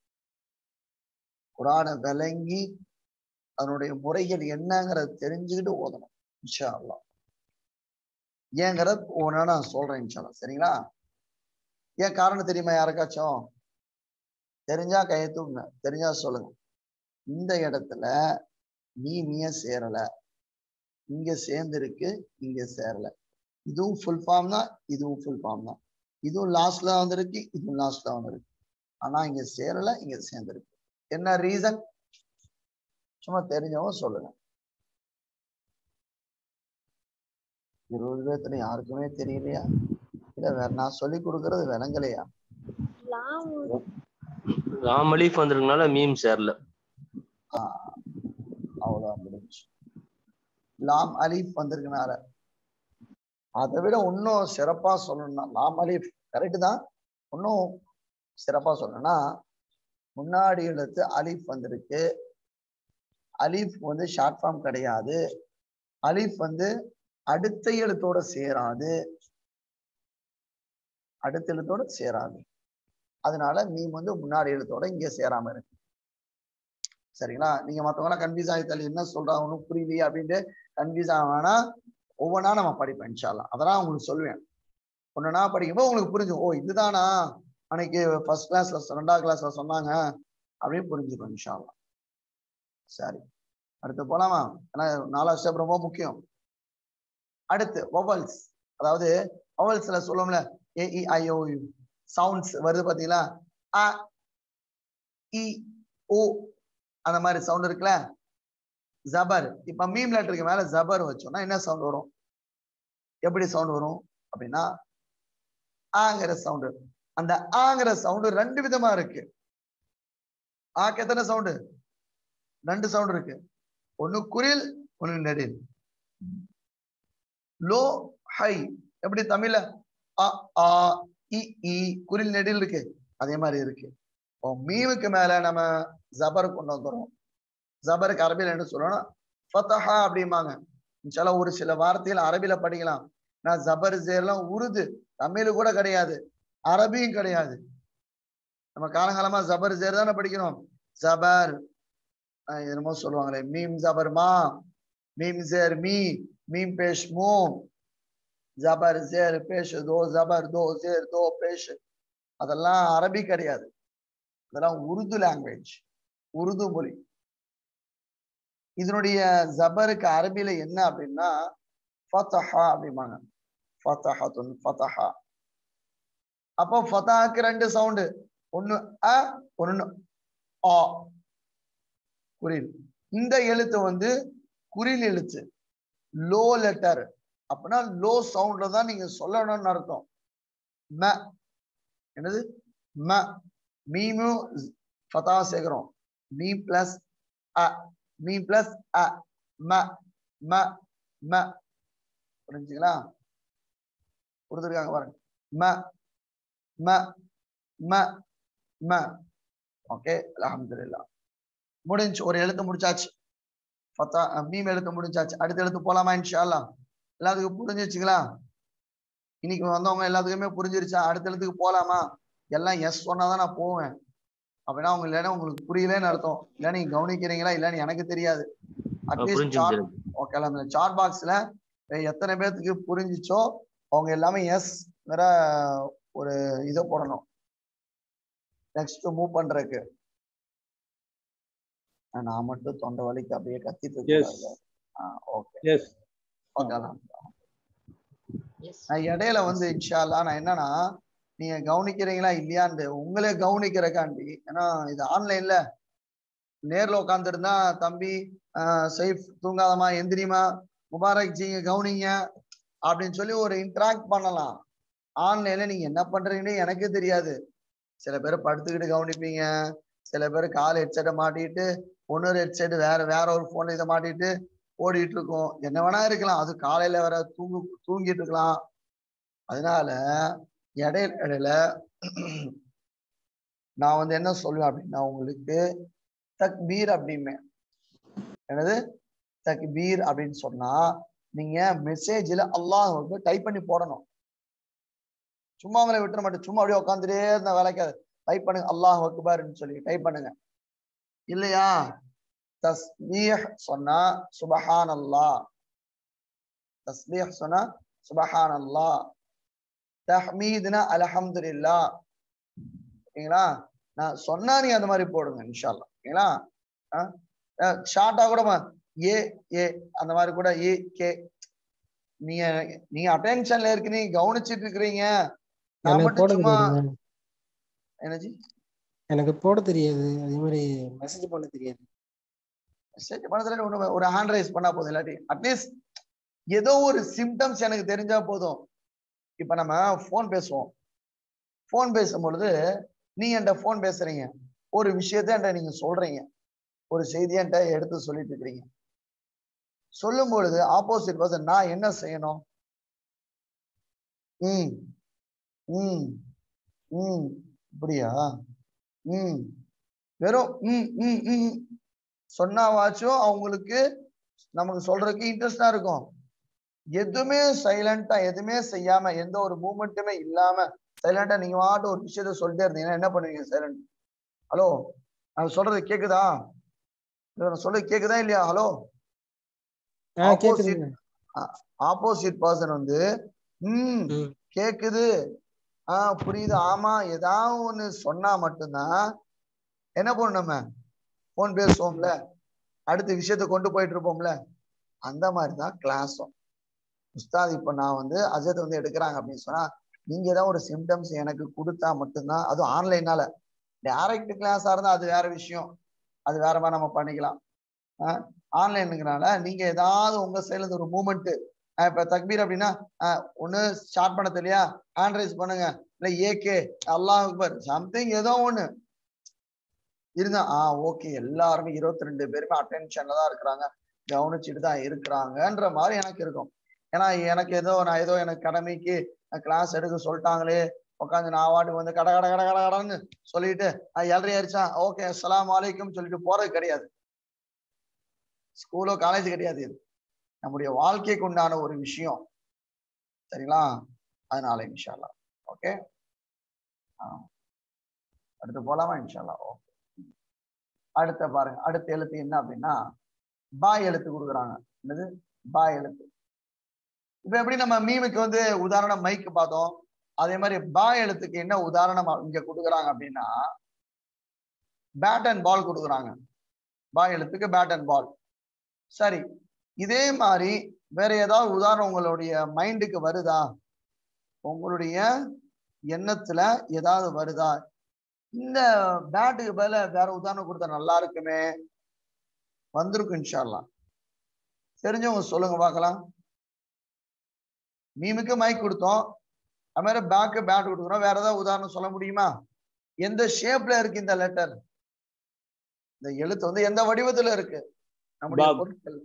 குரானை விளங்கி அதனுடைய முறைகள் என்னங்கிறத தெரிஞ்சுக்கிட்டு ஓதணும் இன்ஷா அல்லாஹ் ஏங்கிறத ஒன்னா நான் சொல்றேன் இன்ஷா அல்லாஹ் சரிங்களா ஏன் காரணம் தெரியுமா யாருக்காச்சும் தெரிஞ்சா கையை தூக்குங்க தெரிஞ்சா சொல்லுங்க இந்த இடத்துல நீ நீய சேரல இங்க சேர்ந்திருக்கு இங்க சேரல இதுவும் ஃபுல் ஃபார்ம் தான் இதுவும் ஃபுல் ஃபார்ம் தான் இதுவும் லாஸ்ட்ல வந்திருக்கு இதுவும் லாஸ்ட்ல வந்திருக்கு ஆனா இங்க சேரல இங்க சேர்ந்திருக்கு என்ன ரீசன் சும்மா தெரிஞ்சவங்க சொல்லுங்க இருபது பேர்த்துல யாருக்குமே தெரியலையா இல்ல வேற நான் சொல்லி கொடுக்கறது விளங்கலையா ராம் அலீஃப் வந்திருக்கனால மீம் சேரல ஆஹ் அவ்வளவுதான் முடிஞ்சு லாம் அலீஃப் வந்திருக்கனால அதை விட இன்னும் சிறப்பா சொல்லணும்னா லாம் அலீஃப் கரெக்ட் தான் இன்னும் சிறப்பா சொல்லணும்னா முன்னாடி எழுத்து அலீஃப் வந்திருக்கு அலீஃப் வந்து ஷார்ட் ஃபார்ம் கிடையாது அலீஃப் வந்து அடுத்த எழுத்தோட சேராது அடுத்த எழுத்தோட சேராது அதனால மீம் வந்து முன்னாடி எழுத்தோட இங்க சேராம இருக்கு சரிங்களா நீங்க மத்தவங்க கன்ஃபியூஸ் ஆகித்தால என்ன சொல்றாங்க ஒன்றும் புரியலையே அப்படின்ட்டு கன்ஃபியூஸ் ஆக வேணாம் ஒவ்வொன்றா நம்ம படிப்போம் இன்ஷால்லாம் அதெல்லாம் உங்களுக்கு சொல்லுவேன் ஒன்னொன்னா படிக்கும்போது உங்களுக்கு புரிஞ்சு ஓ இதுதானா அன்னைக்கு ஃபர்ஸ்ட் கிளாஸ்ல ரெண்டாவது கிளாஸ்ல சொன்னாங்க அப்படின்னு புரிஞ்சுக்கும் இன்ஷால்லாம் சரி அடுத்து போலாமா ஏன்னா நாலாவது ஸ்டெப் ரொம்ப முக்கியம் அடுத்து வவல்ஸ் அதாவது வவல்ஸ்ல சொல்லுவோம்ல ஏஇஐஓ சவுண்ட்ஸ் வருது பாத்தீங்களா அ இ ஓ அந்த மாதிரி சவுண்ட் இருக்குல்ல ஜபர் இப்ப மீம் லெட்டருக்கு மேல ஜபர் வச்சோம்னா என்ன சவுண்ட் வரும் எப்படி சவுண்ட் வரும் அப்படின்னா ஆங்கிற சவுண்டு அந்த ஆங்கிற சவுண்டு ரெண்டு விதமா இருக்கு ஆக்கு எத்தனை சவுண்டு ரெண்டு சவுண்ட் இருக்கு ஒண்ணு குரில் ஒண்ணு நெடில் லோ ஹை எப்படி தமிழ்ல அ ஆ இ இ குரில் நெடில் இருக்கு அதே மாதிரி இருக்கு இப்போ மீமுக்கு மேல நம்ம ஜபர் கொண்டு வந்துடுறோம் ஜபருக்கு அரபியில் என்ன சொல்லணும் ஃபத்தஹா அப்படிம்பாங்க இன்ஷால்லா ஒரு சில வார்த்தைகள் அரபியில படிக்கலாம் நான் ஜபர் ஜேர்லாம் உருது தமிழ் கூட கிடையாது அரபியும் கிடையாது நம்ம காலங்காலமா ஜபர் ஜேர் தானே படிக்கிறோம் ஜபர் ஆஹ் என்னமோ சொல்லுவாங்களே மீம் ஜபர் மா மீம் ஜேர் மீ மீம் பேஷ் மூ ஜபர் ஜேர் பேஷ் தோ ஜபர் தோ ஜேர் தோ பேஷ் அதெல்லாம் அரபி கிடையாது அதெல்லாம் உருது லாங்குவேஜ் உருது மொழி இதனுடைய ஜபருக்கு அரபில என்ன அப்படின்னா ஃபத்தஹா அப்படிம்பாங்க ஃபத்தஹத்துன் ஃபத்தஹா அப்போ ஃபதாக்கு ரெண்டு சவுண்டு ஒண்ணு அ ஒண்ணு ஆ குறில் இந்த எழுத்து வந்து குறில் எழுத்து லோ லெட்டர் அப்படின்னா லோ சவுண்ட்ல தான் நீங்க சொல்லணும்னு அர்த்தம் ம என்னது ம மீமு ஃபதா சேர்க்கிறோம் மீ பிளஸ் அ மீ பிளஸ் அ ம ம ம புரிஞ்சுங்களா கொடுத்துருக்காங்க பாருங்க ம ம ம ம ஓகே அல்ஹம்துலில்லாஹ் முடிஞ்சு ஒரு எழுத்து முடிச்சாச்சு ஃபத்தா மீம் எழுத்து முடிஞ்சாச்சு அடுத்த எழுத்து போலாமா இன்ஷா அல்லாஹ் எல்லாத்துக்கும் புரிஞ்சிருச்சுங்களா இன்னைக்கு வந்தவங்க எல்லாத்துக்குமே புரிஞ்சிருச்சா அடுத்த எழுத்துக்கு போலாமா எல்லாம் எஸ் சொன்னாதான் நான் போவேன் அப்படின்னா அவங்க இல்லைன்னா உங்களுக்கு புரியலன்னு அர்த்தம் இல்ல நீங்க கவனிக்கிறீங்களா இல்லன்னு எனக்கு தெரியாது அட்லீஸ்ட் புரிஞ்சு சார்ட் ஓகே அந்த சார்ட் பாக்ஸ்ல எத்தனை பேர்த்துக்கு புரிஞ்சிச்சோ அவங்க எல்லாமே எஸ் வேற ஒரு இதை போடணும் நெக்ஸ்ட் மூவ் பண்றதுக்கு நான் மட்டும் தொண்டை வலிக்கு அப்படியே கத்திட்டு Yes. ஓகே எஸ் ஓகே நான் இடையில வந்து இன்ஷா அல்லாஹ் நான் என்னன்னா நீங்க கவனிக்கிறீங்களா இல்லையான்னு உங்களே கவனிக்கிறக்காண்டி ஏன்னா இது ஆன்லைன்ல நேர்ல உட்காந்துருந்தா தம்பி ஆஹ் சைஃப் தூங்காதமா எந்திரிமா முபாரக் ஜிங்க கவனிங்க அப்படின்னு சொல்லி ஒரு இன்டராக்ட் பண்ணலாம் ஆன்லைன்ல நீங்க என்ன பண்றீங்கன்னு எனக்கே தெரியாது சில பேர் படுத்துக்கிட்டு கவனிப்பீங்க சில பேர் கால் ஹெட்செட்டை மாட்டிட்டு இன்னொரு ஹெட்செட் வேற வேற ஒரு போன்ல இதை மாட்டிட்டு ஓடிட்டு இருக்கோம் என்ன வேணா இருக்கலாம் அது காலையில வேற தூங்கு தூங்கிட்டு இருக்கலாம் அதனால இடையில இடையில நான் வந்து என்ன சொல்லுவேன் அப்படின்னா உங்களுக்கு தக்பீர் அப்படிம்பேன் என்னது தக்பீர் அப்படின்னு சொன்னா நீங்க மெசேஜ்ல அல்லாஹ் டைப் பண்ணி போடணும் சும்மா அவங்கள விட்டுற மாட்டேன் சும்மா அப்படியே உட்காந்துட்டே இருந்த வேலைக்காது டைப் பண்ணுங்க அல்லாஹ் அக்பர்னு சொல்லி டைப் பண்ணுங்க இல்லையா தஸ்பீஹ் சொன்னா சுபஹான் அல்லாஹ் தஸ்பீஹ் சொன்னா சுபஹான் அல்லாஹ் தஹ்மீதுனா அல்ஹம்துலில்லாஹ் ஓகேங்களா நான் சொன்னா நீ அந்த மாதிரி போடுங்க இன்ஷால்லா ஓகேங்களா ஷார்ட்டா கூட ம- ஏ ஏ அந்த மாதிரி கூட ஏ கே நீங்க நீங்க அட்டென்ஷன்ல இருக்கு நீங்க கவனிச்சிட்டு இருக்கிறீங்க நான் எனக்கு மட்டும் போட சும்மா தெரியாதுங்க என்னஜி எனக்கு போட தெரியாது அதே மாதிரி மெசேஜ் பண்ண தெரியாது மெசேஜ் பண்ணதுல ஒண்ணு ஒரு ஹேண்ட் ரைஸ் பண்ணா போதும் இல்லாட்டி அட்லீஸ்ட் ஏதோ ஒரு சிம்டம்ஸ் எனக்கு தெரிஞ்சா போதும் இப்ப நம்ம ஃபோன் பேசுவோம் ஃபோன் பேசும் பொழுது நீ என்கிட்ட ஃபோன் பேசுறீங்க ஒரு விஷயத்த என்கிட்ட நீங்க சொல்றீங்க ஒரு செய்தியை என்கிட்ட எடுத்து சொல்லிட்டு இருக்கிறீங்க சொல்லும் பொழுது ஆப்போசிட் பர்சன் நான் என்ன செய்யணும் ம் ம் ம் இப்படியா ம் வெறும் ம் ம் ம் சொன்னாவாச்சும் அவங்களுக்கு நமக்கு சொல்றதுக்கு இன்ட்ரெஸ்டா இருக்கும் எதுவுமே சைலண்டா எதுவுமே செய்யாம எந்த ஒரு மூமெண்ட்டுமே இல்லாம சைலண்டா நீங்க வாட்டு ஒரு விஷயத்த சொல்லிட்டே இருந்தீங்கன்னா என்ன பண்ணுவீங்க சைலண்ட் ஹலோ நான் சொல்றது கேக்குதா இல்ல நான் சொல்றது கேக்குதா இல்லையா ஹலோ ஆ Opposite. கேக்குதுங்க ஆப்போசிட் பர்சன் வந்து ம் ம். கேக்குது ஆஹ் புரியுது ஆமா ஏதாவது ஒண்ணு சொன்னா மட்டும்தான் என்ன பண்ணும் நம்ம போன் பேசுவோம்ல அடுத்த விஷயத்த கொண்டு போயிட்டு இருப்போம்ல அந்த மாதிரிதான் கிளாஸும் உஸ்தாத் இப்ப நான் வந்து அஜத் வந்து எடுக்கிறாங்க அப்படின்னு சொன்னா நீங்க ஏதாவது ஒரு சிம்டம்ஸ் எனக்கு கொடுத்தா மட்டும்தான் அதுவும் ஆன்லைனால டைரக்ட் கிளாஸா இருந்தா அது வேற விஷயம் அது வேற மாதிரி நம்ம பண்ணிக்கலாம் ஆன்லைனுங்கிறனால நீங்க ஏதாவது உங்க சைடுல இருந்து ஒரு மூமெண்ட் இப்ப தக்பீர் அப்படின்னா ஆஹ் ஒண்ணு ஸ்டார்ட் பண்ண தெரியலையா ஹேண்ட் ரைஸ் பண்ணுங்க இல்ல ஏகே அல்லாஹ் அக்பர் சம்திங் ஏதோ ஒண்ணு இருந்தா ஆஹ் ஓகே எல்லாருமே இருபத்தி ரெண்டு பேருமே அட்டென்ஷன்ல தான் இருக்கிறாங்க கவனிச்சுட்டு தான் இருக்கிறாங்கன்ற மாதிரி எனக்கு இருக்கும் ஏன்னா எனக்கு ஏதோ நான் ஏதோ எனக்கு கடமைக்கு கிளாஸ் எடுக்க சொல்லிட்டாங்களே உட்காந்து நான் வாட்டுக்கு வந்து கட கட கட கட கடன்னு சொல்லிட்டு ஏழரை ஆயிடுச்சா ஓகே அஸ்ஸலாமு அலைக்கும் சொல்லிட்டு போறது கிடையாது ஸ்கூலோ காலேஜ் கிடையாது இது நம்முடைய வாழ்க்கைக்கு உண்டான ஒரு விஷயம் சரிங்களா அதனால இன்ஷால்லா ஓகே அடுத்து போலாமா இன்ஷால்லா ஓகே அடுத்த பாருங்க அடுத்த எழுத்து என்ன அப்படின்னா பாய் எழுத்து கொடுக்குறாங்க என்னது பாய் எழுத்து இப்ப எப்படி நம்ம மீமுக்கு வந்து உதாரணம் மைக்கு பார்த்தோம் அதே மாதிரி பாய் எழுத்துக்கு என்ன உதாரணம் இங்க கொடுக்குறாங்க அப்படின்னா பேட் அண்ட் பால் கொடுக்குறாங்க பாய் எழுத்துக்கு பேட் அண்ட் பால் சரி இதே மாதிரி வேற ஏதாவது உதாரணம் உங்களுடைய மைண்டுக்கு வருதா உங்களுடைய எண்ணத்துல ஏதாவது வருதா இந்த பேட்டுக்கு பதில வேற உதாரணம் கொடுத்தா நல்லா இருக்குமே வந்திருக்கும் இன்ஷால்லா தெரிஞ்சவங்க சொல்லுங்க பார்க்கலாம் மீமுக்கு மைக் கொடுத்தோம் அது மாதிரி பேக்கு பேட் கொடுக்குறோம் வேற ஏதாவது உதாரணம் சொல்ல முடியுமா எந்த ஷேப்ல இருக்கு இந்த லெட்டர் இந்த எழுத்து வந்து எந்த வடிவத்துல இருக்கு நம்முடைய பாப். பொருட்கள்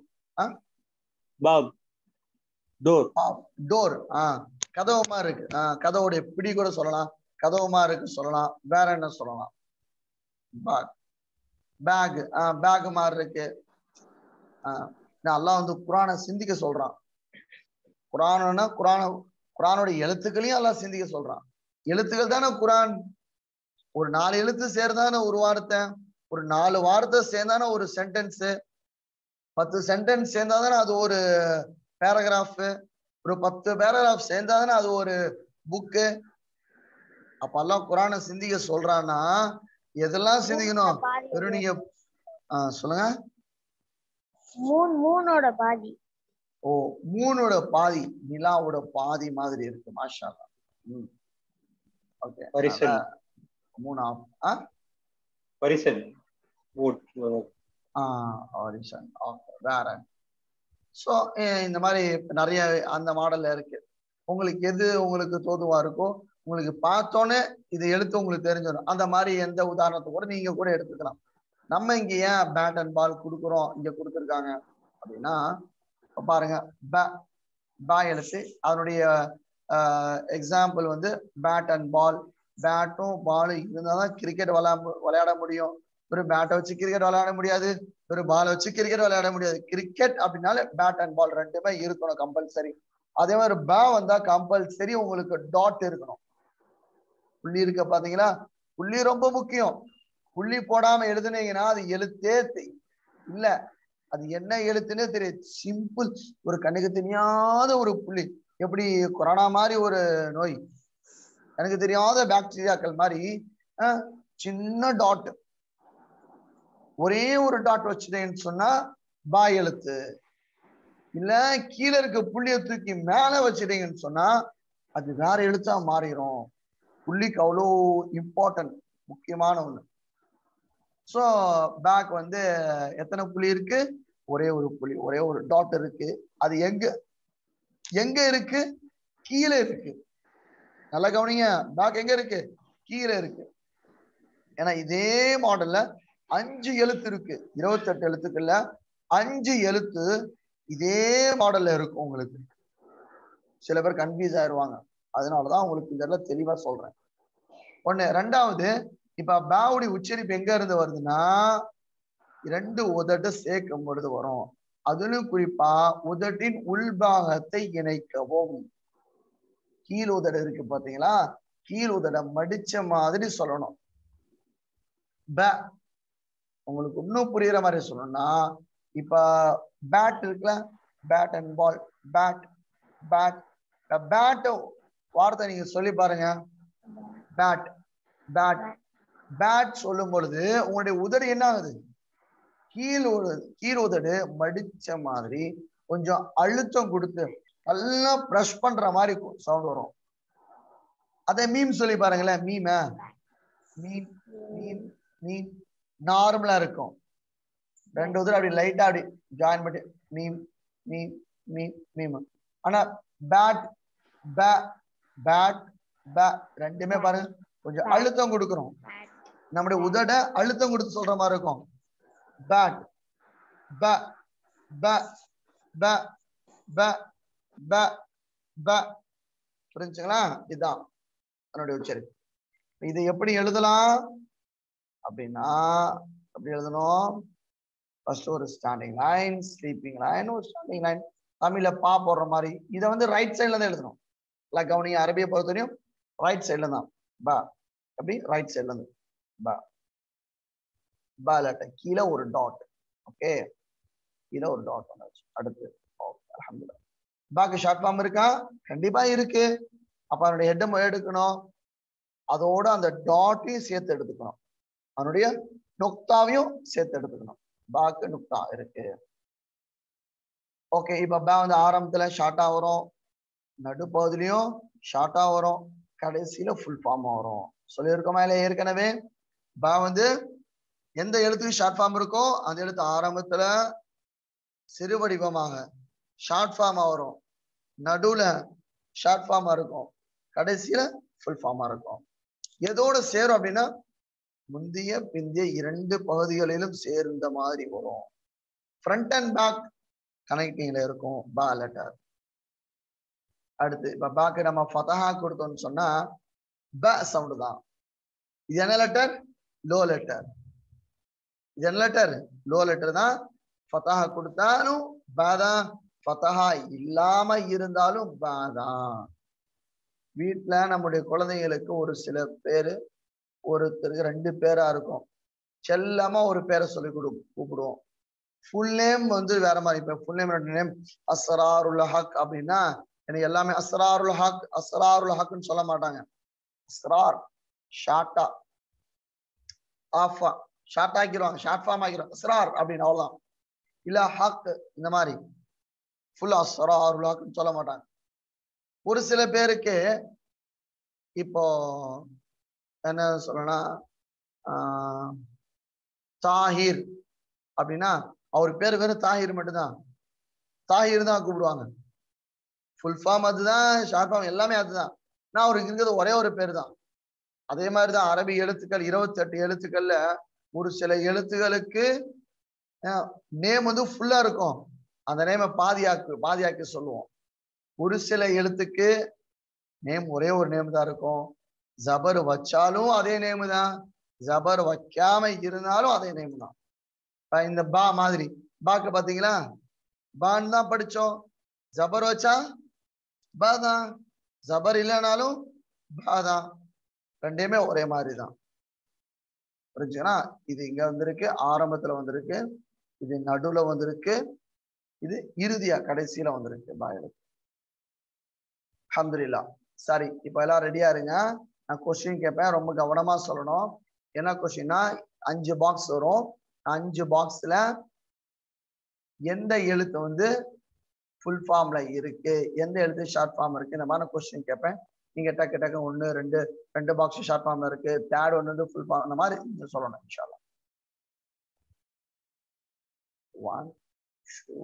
பாப் டோர் டோர் ஆஹ் கதவுமா இருக்கு ஆஹ் கதவுடைய பிடி கூட சொல்லலாம் கதவுமா இருக்கு சொல்லலாம் வேற என்ன சொல்லலாம் பேக் பேக் ஆஹ் பேக் மாதிரி இருக்கு ஆஹ் அல்லாஹ் வந்து குரானை சிந்திக்க சொல்றான் குரானா குரான குரானுடைய எழுத்துக்களையும் எல்லாம் சிந்திக்க சொல்றான் எழுத்துக்கள் தானே குரான் ஒரு நாலு எழுத்து சேர்ந்தானே ஒரு வார்த்தை ஒரு நாலு வார்த்தை சேர்ந்தானே ஒரு சென்டென்ஸ் பத்து சென்டென்ஸ் சேர்ந்தாதானே அது ஒரு பேராகிராஃப் ஒரு பத்து பேராகிராஃப் சேர்ந்தாதானே அது ஒரு புக்கு அப்ப எல்லாம் குரானை சிந்திக்க சொல்றான்னா எதெல்லாம் சிந்திக்கணும் வெறும் நீங்க ஆஹ் சொல்லுங்க மூணு மூணோட பாதி ஓ மூணோட பாதி நிலாவோட பாதி மாதிரி இருக்கு மாஷா அல்லாஹ். ம் ஓகே பரிசல் மூணு ஆஃப் ஆ பரிசல் wood ஆஹ் ஆடிஷன் ஓகே வேற ஸோ இந்த மாதிரி நிறைய அந்த மாடல்ல இருக்கு உங்களுக்கு எது உங்களுக்கு தோதுவா இருக்கோ உங்களுக்கு பார்த்தோன்னே இது எழுத்து உங்களுக்கு தெரிஞ்சிடும் அந்த மாதிரி எந்த உதாரணத்தை கூட நீங்க கூட எடுத்துக்கலாம் நம்ம இங்க ஏன் பேட் அண்ட் பால் கொடுக்குறோம் இங்க கொடுத்துருக்காங்க அப்படின்னா இப்ப பாருங்க பே பா எழுத்து அதனுடைய எக்ஸாம்பிள் வந்து பேட் அண்ட் பால் பேட்டும் பாலும் இருந்தால் தான் கிரிக்கெட் விளையா விளையாட முடியும் ஒரு பேட்டை வச்சு கிரிக்கெட் விளையாட முடியாது ஒரு பால் வச்சு கிரிக்கெட் விளையாட முடியாது கிரிக்கெட் அப்படின்னாலே பேட் அண்ட் பால் ரெண்டுமே இருக்கணும் கம்பல்சரி அதே மாதிரி பே வந்தா கம்பல்சரி உங்களுக்கு டாட் இருக்கணும் புள்ளி இருக்க பாத்தீங்களா புள்ளி ரொம்ப முக்கியம் புள்ளி போடாம எழுதுனீங்கன்னா அது எழுத்தே தெ- இல்ல அது என்ன எழுத்துன்னே தெரியாது சிம்பிள் ஒரு கண்ணுக்கு தெரியாத ஒரு புள்ளி எப்படி கொரோனா மாதிரி ஒரு நோய் எனக்கு தெரியாத பாக்டீரியாக்கள் மாதிரி அஹ், சின்ன டாட் ஒரே ஒரு டாட் வச்சுட்டேன்னு சொன்னா பா எழுத்து இல்ல கீழே இருக்க புள்ளிய தூக்கி மேல வச்சிட்டீங்கன்னு சொன்னா அது வேற எழுத்தா மாறிடும் புள்ளிக்கு அவ்வளோ இம்பார்ட்டன்ட் முக்கியமான ஒண்ணு ஸோ பேக் வந்து எத்தனை புள்ளி இருக்கு ஒரே ஒரு புள்ளி ஒரே ஒரு டாட் இருக்கு அது எங்க எங்க இருக்கு கீழே இருக்கு நல்லா கவனிங்க பேக் எங்க இருக்கு கீழே இருக்கு ஏன்னா இதே மாடல்ல அஞ்சு எழுத்து இருக்கு இருபத்தெட்டு எழுத்துக்கள்ல அஞ்சு எழுத்து இதே மாடல்ல இருக்கும் உங்களுக்கு சில பேர் கன்ஃபியூஸ் ஆயிருவாங்க அதனாலதான் உங்களுக்கு இதெல்லாம் தெளிவா சொல்றேன் ஒண்ணு ரெண்டாவது இப்ப பாவுடி உச்சரிப்பு எங்க இருந்து வருதுன்னா இரண்டு உதட்டு சேர்க்கும் பொழுது வரும் அதிலும் குறிப்பா உதட்டின் உள்பாகத்தை இணைக்கவும் கீழ் உதடு இருக்கு பாத்தீங்களா கீழ் உதட மடிச்ச மாதிரி சொல்லணும் ப உங்களுக்கு இன்னும் புரியுற மாதிரி சொல்லணும்னா இப்ப பேட் இருக்குல்ல bat and ball bat bat bat வார்த்தை நீங்க சொல்லி பாருங்க பேட் பேட் பேட் சொல்லும் பொழுது உங்களுடைய உதடு என்ன ஆகுது கீழ் உதடு கீழ் உதடு மடிச்ச மாதிரி கொஞ்சம் அழுத்தம் கொடுத்து நல்லா ப்ரஷ் பண்ற மாதிரி சவுண்ட் வரும் அதே மீம் சொல்லி பாருங்களேன் மீம மீன் மீன் மீன் நார்மலா இருக்கும் ரெண்டு உதடு அப்படி லைட்டா அப்படி ஜாயின் பண்ணி மீம் மீம் மீம் மீம் ஆனா பேட் பே பேட் பே ரெண்டுமே பாருங்க கொஞ்சம் அழுத்தம் கொடுக்குறோம் நம்முடைய உதட அழுத்தம் கொடுத்து சொல்ற மாதிரி இருக்கும் பேட் ப ப ப ப ப ப புரிஞ்சுங்களா இதுதான் அதனுடைய உச்சரிப்பு இதை எப்படி எழுதலாம் அப்படின்னா எப்படி எழுதணும் ஃபர்ஸ்ட் ஒரு ஸ்டாண்டிங் லைன் ஸ்லீப்பிங் லைன் ஒரு ஸ்டாண்டிங் லைன் தமிழ்ல பா போடுற மாதிரி இதை வந்து ரைட் சைட்ல தான் எழுதணும் இல்லை கவனிங்க அரபியை பொறுத்தவரையும் ரைட் சைட்ல தான் பா அப்படி ரைட் சைட்ல இருந்து பா பா லட்ட கீழே ஒரு டாட் ஓகே கீழே ஒரு டாட் வந்துச்சு அடுத்து ஓகே அல்ஹம்துலில்லாஹ் பாக்கு ஷார்ட் ஃபார்ம் இருக்கா கண்டிப்பா இருக்கு அப்ப அதனுடைய ஹெட் எடுக்கணும் அதோட அந்த டாட்டையும் சேர்த்து எடுத்துக்கணும் அதனுடைய நுக்தாவையும் சேர்த்து எடுத்துக்கணும் பாக்கு நுக்தா இருக்கு ஓகே இப்ப பா வந்து ஆரம்பத்துல ஷார்ட்டா வரும் நடுப்பகுதியிலையும் ஷார்ட்டா வரும் கடைசியில ஃபுல் ஃபார்ம் வரும் சொல்லியிருக்கோமா இல்லை ஏற்கனவே பா வந்து எந்த எழுத்துக்கு ஷார்ட் ஃபார்ம் இருக்கோ அந்த எழுத்து ஆரம்பத்துல சிறு வடிவமாக ஷார்ட் ஃபார்மா வரும் நடுவுல ஷார்ட் ஃபார்மா இருக்கும் கடைசியில ஃபுல் ஃபார்மா இருக்கும் எதோட சேரும் அப்படின்னா முந்தைய பிந்திய இரண்டு பகுதிகளிலும் சேர்ந்த மாதிரி வரும் ஃப்ரண்ட் அண்ட் பேக் கனெக்டிங்ல இருக்கும் பா லெட்டர் அடுத்து இப்ப பேக்கு நம்ம ஃபதஹா கொடுத்தோம்னு சொன்னா ப சவுண்ட் தான் இது என்ன லெட்டர் லோ லெட்டர் இது என்ன லெட்டர் லோ லெட்டர் தான் ஃபதஹா கொடுத்தாலும் பாதான் ஃபதஹா இல்லாம இருந்தாலும் பாதான் வீட்டுல நம்முடைய குழந்தைங்களுக்கு ஒரு சில பேரு ஒருத்தருக்கு ரெண்டு பேரா இருக்கும் செல்லமா ஒரு பேரை சொல்லி கொடு கூப்பிடுவோம் ஃபுல் நேம் வந்து வேற மாதிரி இப்ப full name name Asrarul Haq அப்படின்னா எனக்கு எல்லாமே அஸ்ராருல் ஹக் அஸ்ராருல் ஹக்னு சொல்ல மாட்டாங்க அஸ்ரார் ஷார்ட்டா ஆஃபா ஷார்ட் ஆக்கிடுவாங்க ஷார்ட் ஃபார்ம் ஆக்கிடுவாங்க அஸ்ரார் அப்படின்னு அவ்வளவுதான் இல்ல ஹக் இந்த மாதிரி ஃபுல் அஸ்ராருல் ஹக்னு சொல்ல மாட்டாங்க ஒரு சில பேருக்கு இப்போ என்ன சொல்லணும்னா ஆஹ் தாஹிர் அப்படின்னா அவர் பேர் வெறும் தாஹிர் மட்டும்தான் தாஹிர் தான் கூப்பிடுவாங்க ஃபுல் ஃபார்ம் அதுதான் ஷார்ட் ஃபார்ம் எல்லாமே அதுதான் நான் அவருக்கு இருக்கிறது ஒரே ஒரு பேர் தான் அதே மாதிரிதான் அரபி எழுத்துக்கள் இருபத்தி எட்டு எழுத்துக்கள்ல ஒரு சில எழுத்துகளுக்கு நேம் வந்து ஃபுல்லா இருக்கும் அந்த நேம பாதியாக்கு பாதியாக்கு சொல்லுவோம் ஒரு சில எழுத்துக்கு நேம் ஒரே ஒரு நேம் தான் இருக்கும் ஜபர் வச்சாலும் அதே நேம் தான் ஜபர் வைக்காம இருந்தாலும் அதே நேம் தான் இப்ப இந்த பா மாதிரி பாக்கு பாத்தீங்களா பான்னு தான் படிச்சோம் ஜபர் வச்சா பா தான் ஜபர் இல்லைனாலும் பா தான் ரெண்டையுமே ஒரே மாதிரி தான் புரிஞ்சுங்கன்னா இது இங்க வந்திருக்கு ஆரம்பத்துல வந்திருக்கு இது நடுவுல வந்திருக்கு இது இறுதியா கடைசியில வந்திருக்கு பா எழுத்து அஹமதுல்லா சரி இப்ப எல்லாம் ரெடியா இருங்க நான் கொஸ்டின் கேட்பேன் ரொம்ப கவனமா சொல்லணும் என்ன கொஸ்டின்னா அஞ்சு பாக்ஸ் வரும் அஞ்சு பாக்ஸ்ல எந்த எழுத்து வந்து ஃபுல் ஃபார்ம்ல இருக்கு எந்த எழுத்து ஷார்ட் ஃபார்ம் இருக்கு இந்த மாதிரி கொஸ்டின் கேட்பேன் நீங்க டக்கு டக்கு ஒன்னு ரெண்டு ரெண்டு பாக்ஸ் ஷார்ட் ஃபார்ம்ல இருக்கு தேர்ட் ஒன்னு வந்து ஃபுல் ஃபார்ம் அந்த மாதிரி நீங்க சொல்லணும் இன்ஷால்லா one two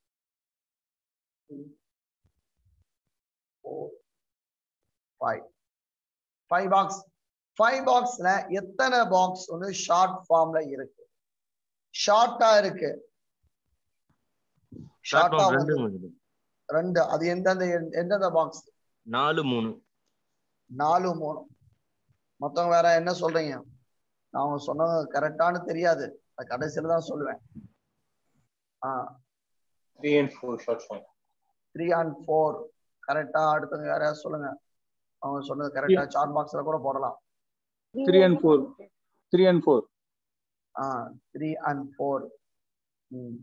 four five five box five பாக்ஸ்ல எத்தனை பாக்ஸ் வந்து ஷார்ட் ஃபார்ம்ல இருக்கு ஷார்ட்டா இருக்கு ஷார்ட் ஷார்ட்டா ஃபார்ம் ரெண்டு வந்து இருக்குது. ரெண்டு அது எந்தெந்த எந்தெந்த பாக்ஸ் நாலு மூணு நாலு மூணு மொத்தம் வேற என்ன சொல்றீங்க நான் சொன்னது கரெக்டானு தெரியாது அது கடைசியில தான் சொல்லுவேன் ஆ three and four short form three and four கரெக்டா அடுத்தவங்க யாரையாவது சொல்லுங்க அவங்க சொன்னது கரெக்டா சார்ட் பாக்ஸ்ல கூட போடலாம் three and four three and four ஆ த்ரீ அண்ட் ஃபோர் ம்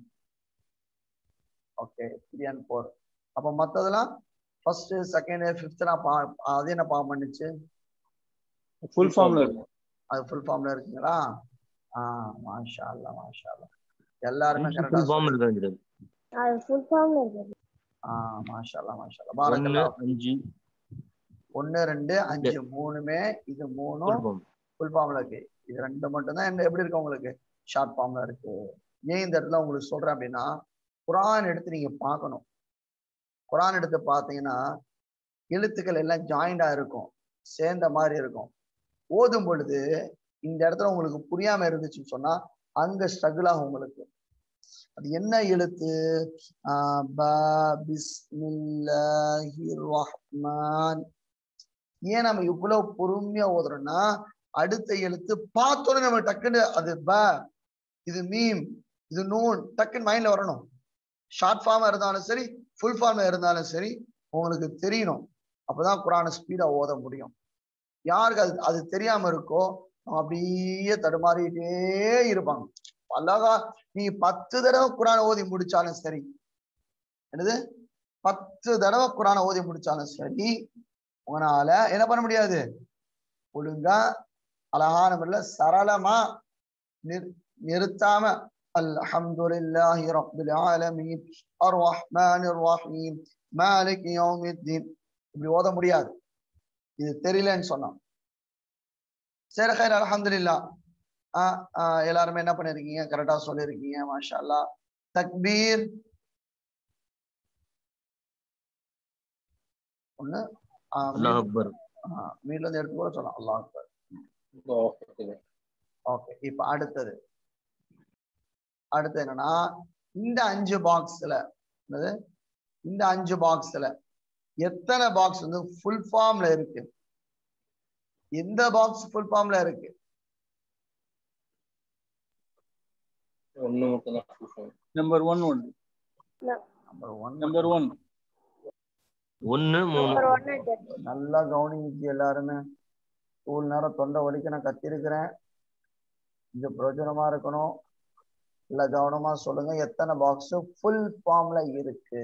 ஓகே த்ரீ அண்ட் ஃபோர் அப்போ மற்றதெல்லாம் ஃபர்ஸ்ட் செகண்ட் ஃபிஃப்த்லாம் பா அது என்ன பா பண்ணுச்சு ஃபுல் ஃபார்ம்ல இருக்கு அது ஃபுல் ஃபார்ம்ல இருக்குங்களா ஆ மாஷா அல்லா மாஷா அல்லா எல்லாருமே ஃபுல் கரெக்டா ஃபார்ம் இருக்கிறது அது ஃபுல் ஃபார்ம்ல இருக்குது ஆ மாஷா அல்லா மாஷா அல்லா ஒன்னு பாரக்கல்லா அஞ்சு ஒன்னு ரெண்டு அஞ்சு மூணுமே இது மூணும் ஃபுல் ஃபார்ம் ஃபுல் ஃபார்ம்ல இருக்கு இது ரெண்டு மட்டும் தான் என்ன எப்படி இருக்கு உங்களுக்கு ஷார்ட் ஃபார்ம்ல இருக்கு ஏன் இந்த இடத்துல உங்களுக்கு சொல்றேன் அப்படின்னா குரான் எடுத்து நீங்க பார்க்கணும் குரான் எடுத்து பார்த்தீங்கன்னா எழுத்துக்கள் எல்லாம் ஜாயிண்டா இருக்கும் சேர்ந்த மாதிரி இருக்கும் ஓதும் பொழுது இந்த இடத்துல உங்களுக்கு புரியாம இருந்துச்சுன்னு சொன்னா அங்க ஸ்ட்ரகிள் ஆகும் உங்களுக்கு அது என்ன எழுத்து ஆஹ் ப பிஸ்மில்லாஹிர் ரஹ்மான் ஏன் நம்ம இவ்வளவு பொறுமையா ஓதுறோம்னா அடுத்த எழுத்து பார்த்தோன்னே நம்ம டக்குன்னு அது ப இது மீம் இது நூன் டக்குன்னு மைண்ட்ல வரணும் ஷார்ட் ஃபார்மா இருந்தாலும் சரி ஃபுல் ஃபார்மா இருந்தாலும் சரி உங்களுக்கு தெரியணும் அப்பதான் குரானை ஸ்பீடா ஓத முடியும் யாருக்கு அது அது தெரியாம இருக்கோ அவங்க அப்படியே தடுமாறிட்டே இருப்பாங்க அழகா நீ பத்து தடவை குரானை ஓதி முடிச்சாலும் சரி என்னது பத்து தடவை குரானை ஓதி முடிச்சாலும் சரி உங்களால என்ன பண்ண முடியாது ஒழுங்கா அழகான முறையில சரளமா நிறு நிறுத்தாம அல்ஹம்துலில்லாஹி ரப்பில் ஆலமீன் அர் ரஹ்மானிர் ரஹீம் மாலிக் யௌமித்தீன் இப்படி ஓத முடியாது இது தெரியலன்னு சொன்னோம் சரி ஹைர் அல்ஹம்துலில்லா ஆஹ் ஆஹ் எல்லாருமே என்ன பண்ணிருக்கீங்க கரெக்டா சொல்லிருக்கீங்க மாஷா அல்லாஹ் தக்பீர் ஒண்ணு ஆஹ் அல்லாஹ் அக்பர் ஆஹ் வீட்ல இருந்து எடுத்து கூட சொல்லலாம் அல்லாஹ் அக்பர் Okay. ஓகே இப்ப அடுத்தது அடுத்து என்னன்னா இந்த அஞ்சு பாக்ஸ்ல என்னது இந்த அஞ்சு பாக்ஸ்ல எத்தனை பாக்ஸ் வந்து ஃபுல் ஃபார்ம்ல இருக்கு எந்த பாக்ஸ் ஃபுல் ஃபார்ம்ல இருக்கு ஒண்ணு மட்டும் தான் full form. Number one one number one number one ஒன்னு மூணு நம்பர் ஒன்னு நல்லா கவனிச்சு எல்லாருமே ஸ்கூல் நேரம் தொண்டை வலிக்க நான் கத்திருக்கிறேன் இது பிரயோஜனமா இருக்கணும் இல்ல கவனமா சொல்லுங்க எத்தனை பாக்ஸ் ஃபுல் ஃபார்ம்ல இருக்கு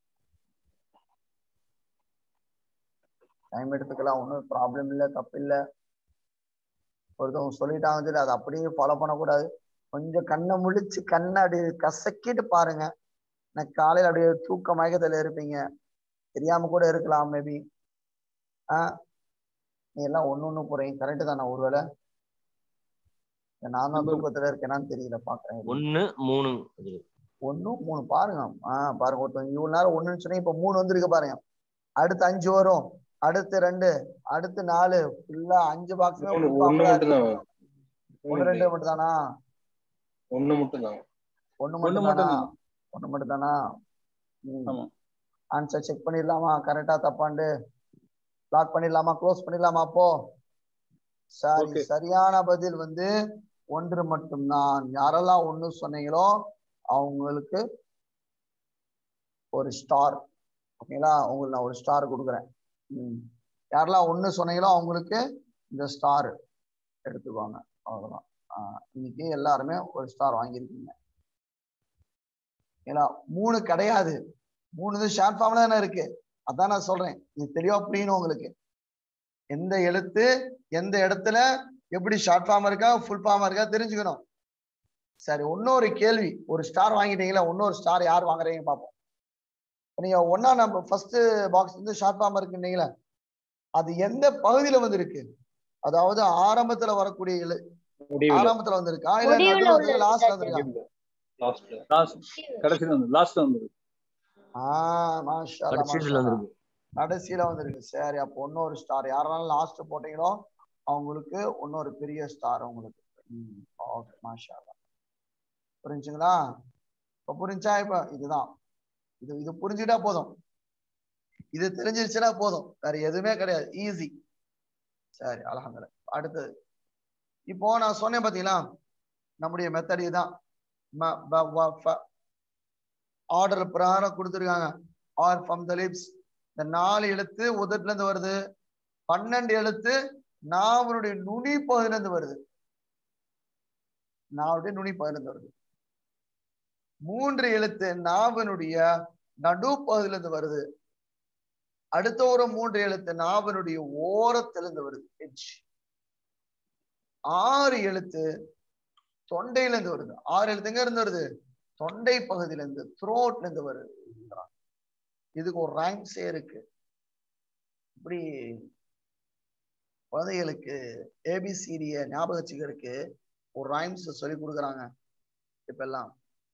டைம் எடுத்துக்கலாம் ஒன்றும் ப்ராப்ளம் இல்லை தப்பு இல்லை ஒருத்தவங்க சொல்லிட்டாங்க சரி அதை அப்படியே ஃபாலோ பண்ணக்கூடாது கொஞ்சம் கண்ணை முழிச்சு கண்ணை அப்படியே கசக்கிட்டு பாருங்க நான் காலையில் அப்படியே தூக்க மயக்கத்துல இருப்பீங்க தெரியாம கூட இருக்கலாம் மேபி ஆ நீ எல்லாம் ஒண்ணு ஒண்ணு போறீங்க கரெக்டு தானே ஒருவேளை இல்ல நான் தான் தூக்கத்துல இருக்கேனான்னு தெரியல பாக்குறேன் ஒன்னு மூணு ஒண்ணு மூணு பாருங்க ஆ பாருங்க ஒருத்தவங்க இவ்வளவு நேரம் ஒண்ணுன்னு சொன்னீங்க இப்ப மூணு வந்திருக்கு பாருங்க அடுத்து அஞ்சு வரும் அடுத்து ரெண்டு அடுத்து நாலு ஃபுல்லா அஞ்சு பாக்ஸ் ஒண்ணு ஒண்ணு மட்டும் தான் ஒண்ணு ரெண்டு மட்டும் தானா ஒண்ணு மட்டும் தான் ஒண்ணு ஒண்ணு மட்டும் தானா மட்டும்தான். ஒண்ணு மட்டும் தானா ஆமா. ஆன்சர் செக் பண்ணிடலாமா கரெக்டா தப்பாண்டு லாக் பண்ணிடலாமா க்ளோஸ் பண்ணிடலாமா அப்போ சரி Okay. சரியான பதில் வந்து ஒன்று மட்டும்தான் யாரெல்லாம் ஒண்ணு சொன்னீங்களோ அவங்களுக்கு ஒரு ஸ்டார் ஓகேங்களா உங்களுக்கு நான் ஒரு ஸ்டார் கொடுக்குறேன் ம். யாரெல்லாம் ஒண்ணு சொன்னீங்களோ அவங்களுக்கு இந்த ஸ்டார் எடுத்துக்கோங்க அவ்வளவுதான் ஆஹ் இன்னைக்கு எல்லாருமே ஒரு ஸ்டார் வாங்கியிருக்கீங்க ஏன்னா மூணு கிடையாது மூணு இது ஷார்ட் ஃபார்ம்ல தானே இருக்கு அதான் நான் சொல்றேன் இது தெளிவா புரியணும் உங்களுக்கு எந்த எழுத்து எந்த இடத்துல எப்படி ஷார்ட் ஃபார்ம் இருக்கா ஃபுல் ஃபார்ம் இருக்கா தெரிஞ்சுக்கணும் சரி இன்னொரு கேள்வி ஒரு ஸ்டார் வாங்கிட்டீங்களா இன்னொரு ஸ்டார் யார் வாங்குறீங்க பார்ப்போம் இப்ப நீங்க ஒன்னா நம்ம ஃபர்ஸ்ட் பாக்ஸ் வந்து ஷார்ட் ஃபார்ம் இருக்குன்னீங்களா அது எந்த பகுதியில வந்து இருக்கு அதாவது ஆரம்பத்துல வரக்கூடிய எழு முடிவுல ஆரம்பத்துல வந்திருக்கா இல்ல முடிவுல நடுவுல வந்து உள்ள லாஸ்ட்ல வந்திருக்கா லாஸ்ட்ல லாஸ்ட் கடைசியில் வந்து லாஸ்ட்ல வந்து ஆஹ் மாஷா அல்லாஹ், கடைசியில் மாஷா அல்லாஹ். வந்திருக்கு கடைசியில வந்திருக்கு சரி அப்போ இன்னொரு ஸ்டார் யாரெல்லாம் லாஸ்ட் போட்டீங்களோ அவங்களுக்கு இன்னொரு பெரிய ஸ்டார் உங்களுக்கு ஓகே மாஷா அல்லாஹ். புரிஞ்சுங்களா இப்ப புரிஞ்சா இப்ப இதுதான் இது இது புரிஞ்சுட்டா போதும் இது தெரிஞ்சிருச்சுன்னா போதும் வேற எதுவுமே கிடையாது ஈஸி சரி அல்ஹம்துலில்லாஹ் அடுத்தது இப்போ நான் சொன்னேன் பாத்தீங்களா நம்முடைய மெத்தட் இதுதான் ஆர்டர் பிரகாரம் கொடுத்துருக்காங்க ஆர் ஃப்ரம் த லிப்ஸ் இந்த நாலு எழுத்து உதட்டுல இருந்து வருது பன்னெண்டு எழுத்து நாவனுடைய நுனி பகுதியில இருந்து வருது நாவுடைய நுனி பகுதியில இருந்து வருது மூன்று எழுத்து நாவனுடைய நடு பகுதியில இருந்து வருது அடுத்த ஒரு மூன்று எழுத்து நாவனுடைய ஓரத்திலிருந்து வருது எட்ஜ் ஆறு எழுத்து தொண்டையில இருந்து வருது ஆறு எழுத்து எங்க இருந்து வருது தொண்டை பகுதியில இருந்து த்ரோட்ல இருந்து வருது இதுக்கு ஒரு ரைம்ஸே இருக்கு இப்படி குழந்தைகளுக்கு ஏபிசிடிய ஞாபகம் வச்சுக்கிறதுக்கு ஒரு ரைம்ஸ் சொல்லி கொடுக்குறாங்க இப்ப எல்லாம்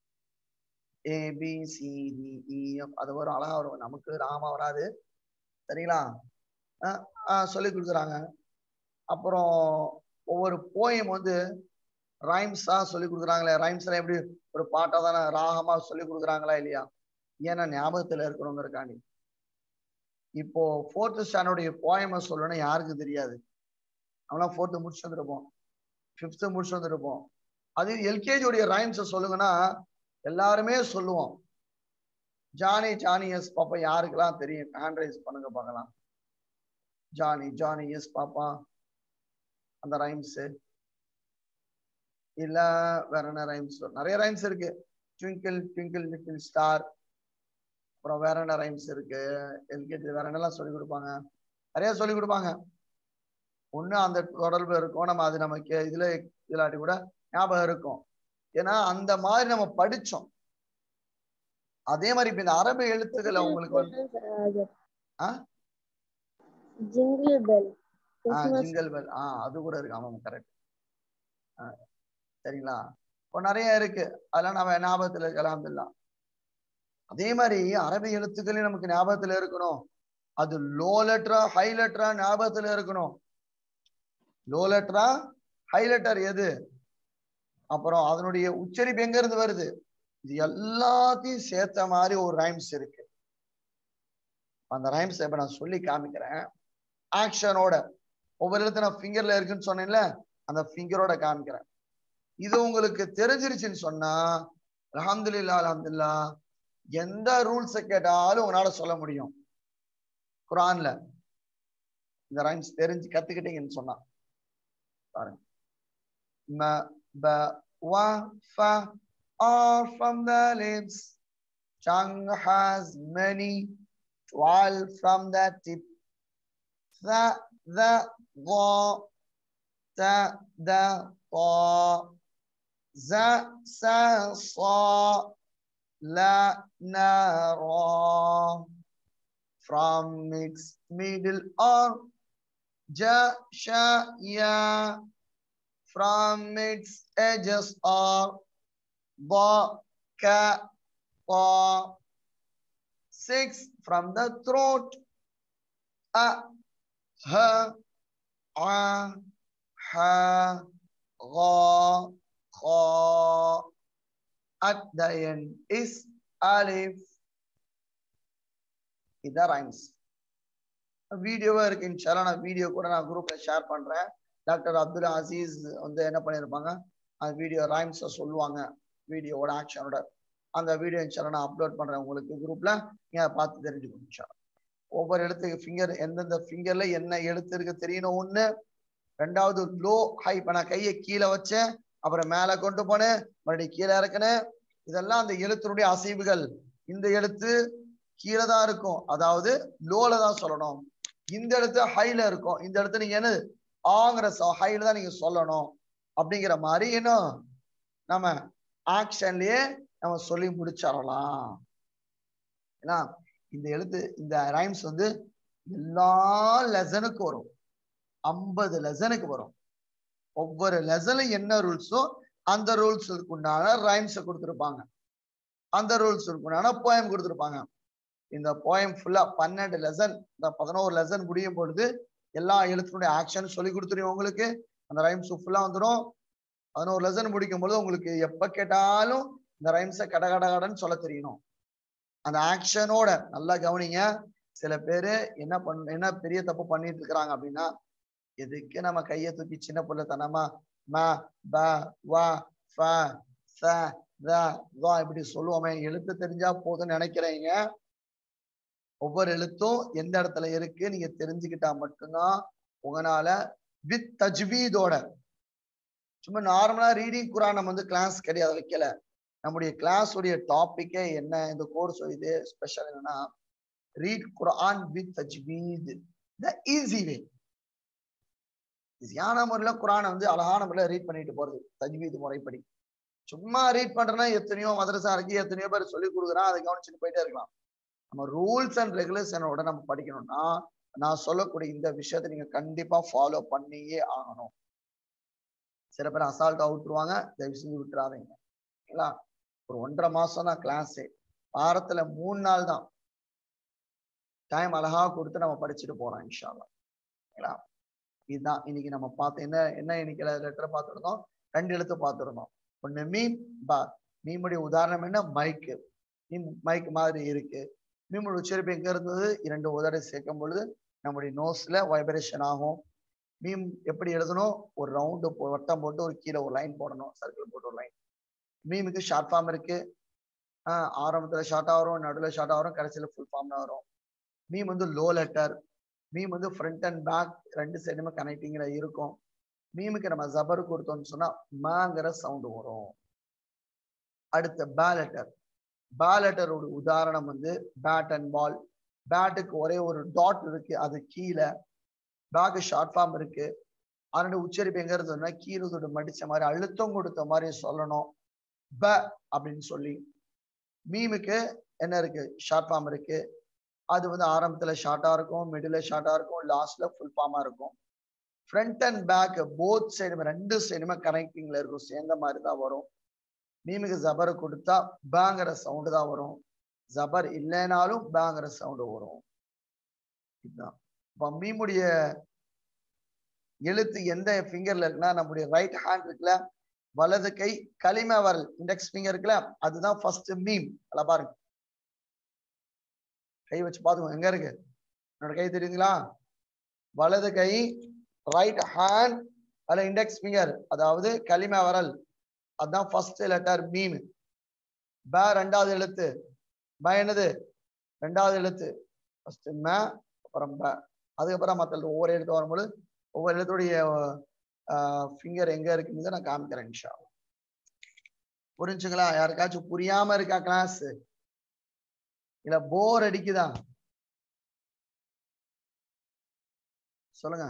ஏபிசிடிஇஎஃப் அது வரும் அழகா வரும் நமக்கு ராமா வராது சரிங்களா ஆஹ் ஆஹ் சொல்லி கொடுக்குறாங்க அப்புறம் ஒவ்வொரு போயம் வந்து ரைம்ஸா சொல்லி கொடுக்குறாங்களே ரைம்ஸ்ல எப்படி ஒரு பாட்டா தானே ராகமா சொல்லி கொடுக்குறாங்களா இல்லையா ஏன்னா ஞாபகத்துல இருக்கணுங்கிறக்காண்டி இப்போ ஃபோர்த் ஸ்டாண்டர்டுடைய போயம சொல்லணும்னா யாருக்கு தெரியாது அவங்களாம் ஃபோர்த்து முடிச்சு வந்திருப்போம் ஃபிஃப்த்து முடிச்சு வந்திருப்போம் அது எல்கேஜி உடைய ரைம்ஸை சொல்லுங்கன்னா எல்லாருமே சொல்லுவோம் ஜானி ஜானி எஸ் பாப்பா யாருக்கெல்லாம் தெரியும் ஹேண்ட் ரைஸ் பண்ணுங்க பார்க்கலாம் ஜானி ஜானி எஸ் பாப்பா அந்த ரைம்ஸ் இல்ல வேற என்ன ரைம்ஸ் நிறைய ரைம்ஸ் இருக்கு ட்விங்கிள் ட்விங்கிள் லிட்டில் ஸ்டார் அப்புறம் வேற என்ன ரைம்ஸ் இருக்கு எல்கேஜி வேற என்னெல்லாம் சொல்லி கொடுப்பாங்க நிறைய சொல்லி கொடுப்பாங்க ஒண்ணு அந்த தொடர்பு இருக்கும் நம்ம அது நமக்கு இதுல இல்லாட்டி கூட ஞாபகம் இருக்கும் ஏன்னா அந்த மாதிரி நம்ம படிச்சோம் அதே மாதிரி இப்ப இந்த அரபு எழுத்துக்களை உங்களுக்கு வந்து ஆ? ஜிங்கிள் பெல் ஆஹ் ஜிங்கல் பெல் ஆஹ் அது கூட இருக்கு ஆமாம் கரெக்ட் சரிங்களா இப்போ நிறைய இருக்கு அதெல்லாம் நம்ம ஞாபகத்துல இருக்கலாம் இல்லலாம் அதே மாதிரி அரபி எழுத்துக்களே நமக்கு ஞாபகத்துல இருக்கணும் அது லோ லெட்டரா ஹை லெட்டரா ஞாபகத்துல இருக்கணும் லோ லெட்டரா ஹை லெட்டர் எது அப்புறம் அதனுடைய உச்சரிப்பு எங்க இருந்து வருது இது எல்லாத்தையும் சேர்த்த மாதிரி ஒரு ரைம்ஸ் இருக்கு அந்த ரைம்ஸ் இப்ப நான் சொல்லி காமிக்கிறேன் ஆக்ஷனோட ஒவ்வொரு இடத்துல நான் ஃபிங்கர்ல இருக்குன்னு சொன்னேன்ல அந்த ஃபிங்கரோட காமிக்கிறேன் இது உங்களுக்கு தெரிஞ்சிருச்சுன்னு சொன்னா அல்ஹம்துலில்லாஹ் அல்ஹம்துலில்லாஹ் எந்த ரூல்ஸை கேட்டாலும் உங்களால சொல்ல முடியும் குரான்ல இந்த ரைம்ஸ் தெரிஞ்சு கத்துக்கிட்டீங்கன்னு சொன்னா பாருங்க ம ப வ ஃப are from the lips tongue has many twelve from the tip the the the the the طا ز س صا لا نرى from its middle or ja sha ya from its edges are ba ka pa six from the throat a ha a ha gha kha at the end is alif இதான் rhymes வீடியோவா இருக்கு இன்ஷால்லா நான் video கூட நான் குரூப்ல share பண்றேன் doctor Abdul Azeez வந்து என்ன பண்ணியிருப்பாங்க அந்த வீடியோ ரைம்ஸை சொல்லுவாங்க வீடியோவோட ஆக்ஷனோட அந்த வீடியோ இன்ஷால்லா நான் அப்லோட் பண்றேன் உங்களுக்கு குரூப்ல நீங்க அதை பார்த்து தெரிஞ்சுக்கணும் இன்ஷால்லா ஒவ்வொரு எழுத்துக்கு ஃபிங்கர் எந்தெந்த ஃபிங்கர்ல என்ன எழுத்து இருக்கு தெரியணும் ஒண்ணு ரெண்டாவது லோ ஹை இப்ப நான் கையை கீழே வச்சேன் அப்புறம் மேல கொண்டு போனேன் மறுபடியும் கீழே இறக்குனேன் இதெல்லாம் அந்த எழுத்தினுடைய அசைவுகள் இந்த எழுத்து கீழே தான் இருக்கும் அதாவது லோல தான் சொல்லணும் இந்த இடத்து ஹைல இருக்கும் இந்த இடத்துல நீங்க என்ன ஆங்கிற ஹைல தான் நீங்க சொல்லணும் அப்படிங்கிற மாதிரி என்ன நம்ம ஆக்ஷன்லயே நம்ம சொல்லி முடிச்சிடலாம் ஏன்னா இந்த எழுத்து இந்த ரைம்ஸ் வந்து எல்லா லெசனுக்கும் வரும் ஐம்பது லெசனுக்கு வரும் ஒவ்வொரு லெசனும் என்ன ரூல்ஸோ அந்த ரூல்ஸுக்கு உண்டான ரைம்ஸை கொடுத்துருப்பாங்க அந்த ரூல்ஸுக்கு உண்டான போயம் கொடுத்துருப்பாங்க இந்த போயம் ஃபுல்லா பன்னெண்டு லெசன் இந்த பதினோரு லெசன் முடியும் பொழுது எல்லா எழுத்தினுடைய ஆக்ஷன் சொல்லி கொடுத்துருவோம் உங்களுக்கு அந்த ரைம்ஸ் ஃபுல்லா வந்துடும் பதினோரு லெசன் முடிக்கும் பொழுது உங்களுக்கு எப்ப கேட்டாலும் இந்த ரைம்ஸை கட கட கடன்னு சொல்ல தெரியணும் அந்த ஆக்ஷனோட நல்லா கவனிங்க சில பேரு என்ன பண்ண என்ன பெரிய தப்பு பண்ணிட்டு இருக்கிறாங்க அப்படின்னா எதுக்கு நம்ம கையை தூக்கி சின்ன புள்ள தனமா ம ப வ ஃப ச த வா இப்படி சொல்லுவோமே எழுத்து தெரிஞ்சா போதும்னு நினைக்கிறீங்க ஒவ்வொரு எழுத்தும் எந்த இடத்துல இருக்கு நீங்க தெரிஞ்சுக்கிட்டா மட்டும்தான் உங்களால வித் தஜ்வீதோட சும்மா நார்மலா ரீடிங் குரான் நம்ம வந்து கிளாஸ் கிடையாது வைக்கல நம்முடைய கிளாஸ் உடைய டாபிக்கே என்ன இந்த கோர்ஸ் இது ஸ்பெஷல் என்னன்னா read Quran with tajweed the easy way ஈஸியான முறையில குரானை வந்து அழகான முறையில ரீட் பண்ணிட்டு போறது தஜ்வீத் முறைப்படி சும்மா ரீட் பண்றேன்னா எத்தனையோ மதரசா இருக்கு எத்தனையோ பேர் சொல்லி கொடுக்குறான் அதை கவனிச்சுட்டு போயிட்டே இருக்கலாம் நம்ம ரூல்ஸ் அண்ட் ரெகுலேஷனோட நம்ம படிக்கணும்னா நான் சொல்லக்கூடிய இந்த விஷயத்த நீங்க கண்டிப்பா ஃபாலோ பண்ணியே ஆகணும் சில பேர் அசால்ட்டா விட்டுருவாங்க தயவு செஞ்சு விட்டுறாதீங்க சரிங்களா ஒரு ஒன்றரை மாசம் தான் கிளாஸே வாரத்துல மூணு நாள் தான் டைம் அழகா கொடுத்து நம்ம படிச்சுட்டு போறோம் இன்ஷால்லா சரிங்களா இதுதான் இன்னைக்கு நம்ம பார்த்து என்ன என்ன இன்னைக்கு லெட்டர் பார்த்துருந்தோம் ரெண்டு எழுத்து பார்த்துருந்தோம் ஒண்ணு மீன் பா மீனுடைய உதாரணம் என்ன மைக்கு மீன் மைக் மாதிரி இருக்கு மீமோட உச்சரிப்பு எங்க இருந்தது இரண்டு உதடை சேர்க்கும் பொழுது நம்முடைய நோஸ்ல வைப்ரேஷன் ஆகும் மீம் எப்படி எழுதணும் ஒரு ரவுண்டு வட்டம் போட்டு ஒரு கீழே ஒரு லைன் போடணும் சர்க்கிள் போட்டு ஒரு லைன் மீமுக்கு ஷார்ட் ஃபார்ம் இருக்கு ஆஹ் ஆரம்பத்துல ஷார்ட்டா வரும் நடுவில் ஷார்ட்டா வரும் கடைசியில ஃபுல் ஃபார்ம்ல வரும் மீம் வந்து லோ லெட்டர் மீம் வந்து ஃப்ரண்ட் அண்ட் பேக் ரெண்டு சைடுமே கனெக்டிங்ல இருக்கும் மீமுக்கு நம்ம ஜபர் கொடுத்தோம்னு சொன்னா மாங்கிற சவுண்ட் வரும் அடுத்த பே லெட்டர் பே லெட்டரோட உதாரணம் வந்து பேட் அண்ட் பால் பேட்டுக்கு ஒரே ஒரு டாட் இருக்கு அது கீழே பேக்கு ஷார்ட் ஃபார்ம் இருக்கு அதனோட உச்சரிப்பு எங்க இருந்ததுன்னா கீழதோட மடிச்ச மாதிரி அழுத்தம் கொடுத்த மாதிரி சொல்லணும் ப அப்படின்னு சொல்லி மீமுக்கு என்ன இருக்கு ஷார்ட் ஃபார்ம் இருக்கு அது வந்து ஆரம்பத்துல ஷார்ட்டா இருக்கும் மிடில் ஷார்ட்டா இருக்கும் லாஸ்ட்ல ஃபுல் ஃபார்மா இருக்கும் ஃப்ரண்ட் அண்ட் பேக் போத் சைடுமே ரெண்டு சைடுமே கனெக்டிங்ல இருக்கும் சேர்ந்த மாதிரி தான் வரும் மீமுக்கு ஜபர் கொடுத்தா பேங்கிற சவுண்டு தான் வரும் ஜபர் இல்லைனாலும் பேங்கிற சவுண்டு வரும் இதுதான் இப்போ மீமுடைய எழுத்து எந்த ஃபிங்கர்ல இருக்குன்னா நம்முடைய ரைட் ஹேண்ட் இருக்குல்ல வலது கை களிம வரல் இண்டெக்ஸ் ஃபிங்கர் இருக்குல்ல அதுதான் ஃபர்ஸ்ட் மீம் அல்ல பாருங்க கை வச்சு பாத்துக்கோங்க எங்க இருக்கு என்னோட கை தெரியுங்களா வலது கை ரைட் ஹேண்ட் அதுல இண்டெக்ஸ் ஃபிங்கர் அதாவது களிம வரல் அதுதான் ஃபர்ஸ்ட் லெட்டர் மீம் ப ரெண்டாவது எழுத்து ப என்னது ரெண்டாவது எழுத்து ஃபர்ஸ்ட் ம அப்புறம் ப அதுக்கப்புறம் மற்ற ஒவ்வொரு எழுத்து வரும்போது ஒவ்வொரு எழுத்துடைய ஃபிங்கர் எங்க இருக்குன்னு நான் காமிக்கிறேன் இன்ஷா அல்லாஹ். புரிஞ்சுங்களா யாருக்காச்சும் புரியாம இருக்கா கிளாஸ் இல்ல போர் அடிக்குதா சொல்லுங்க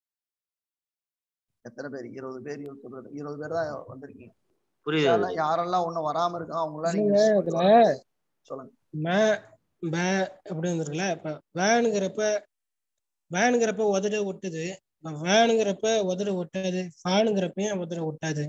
எத்தனை பேர் இருபது பேர் இருபத்தி பேர் இருபது பேர் தான் வந்திருக்கீங்க புரியுது இன்ஷா அல்லாஹ் யாரெல்லாம் ஒண்ணும் வராம இருக்கா அவங்களாம் நீங்க இல்லைங்க, சொல்லிட்டு இதுல வாங்க. சொல்லுங்க மே பே அப்படி வந்துருக்குல்ல இப்ப வேனுங்கிறப்ப வேனுங்கிறப்ப உதட ஒட்டுது இப்ப வேனுங்கிறப்ப உதட ஒட்டாது ஃபேனுங்கிறப்பையும் உதட ஒட்டாது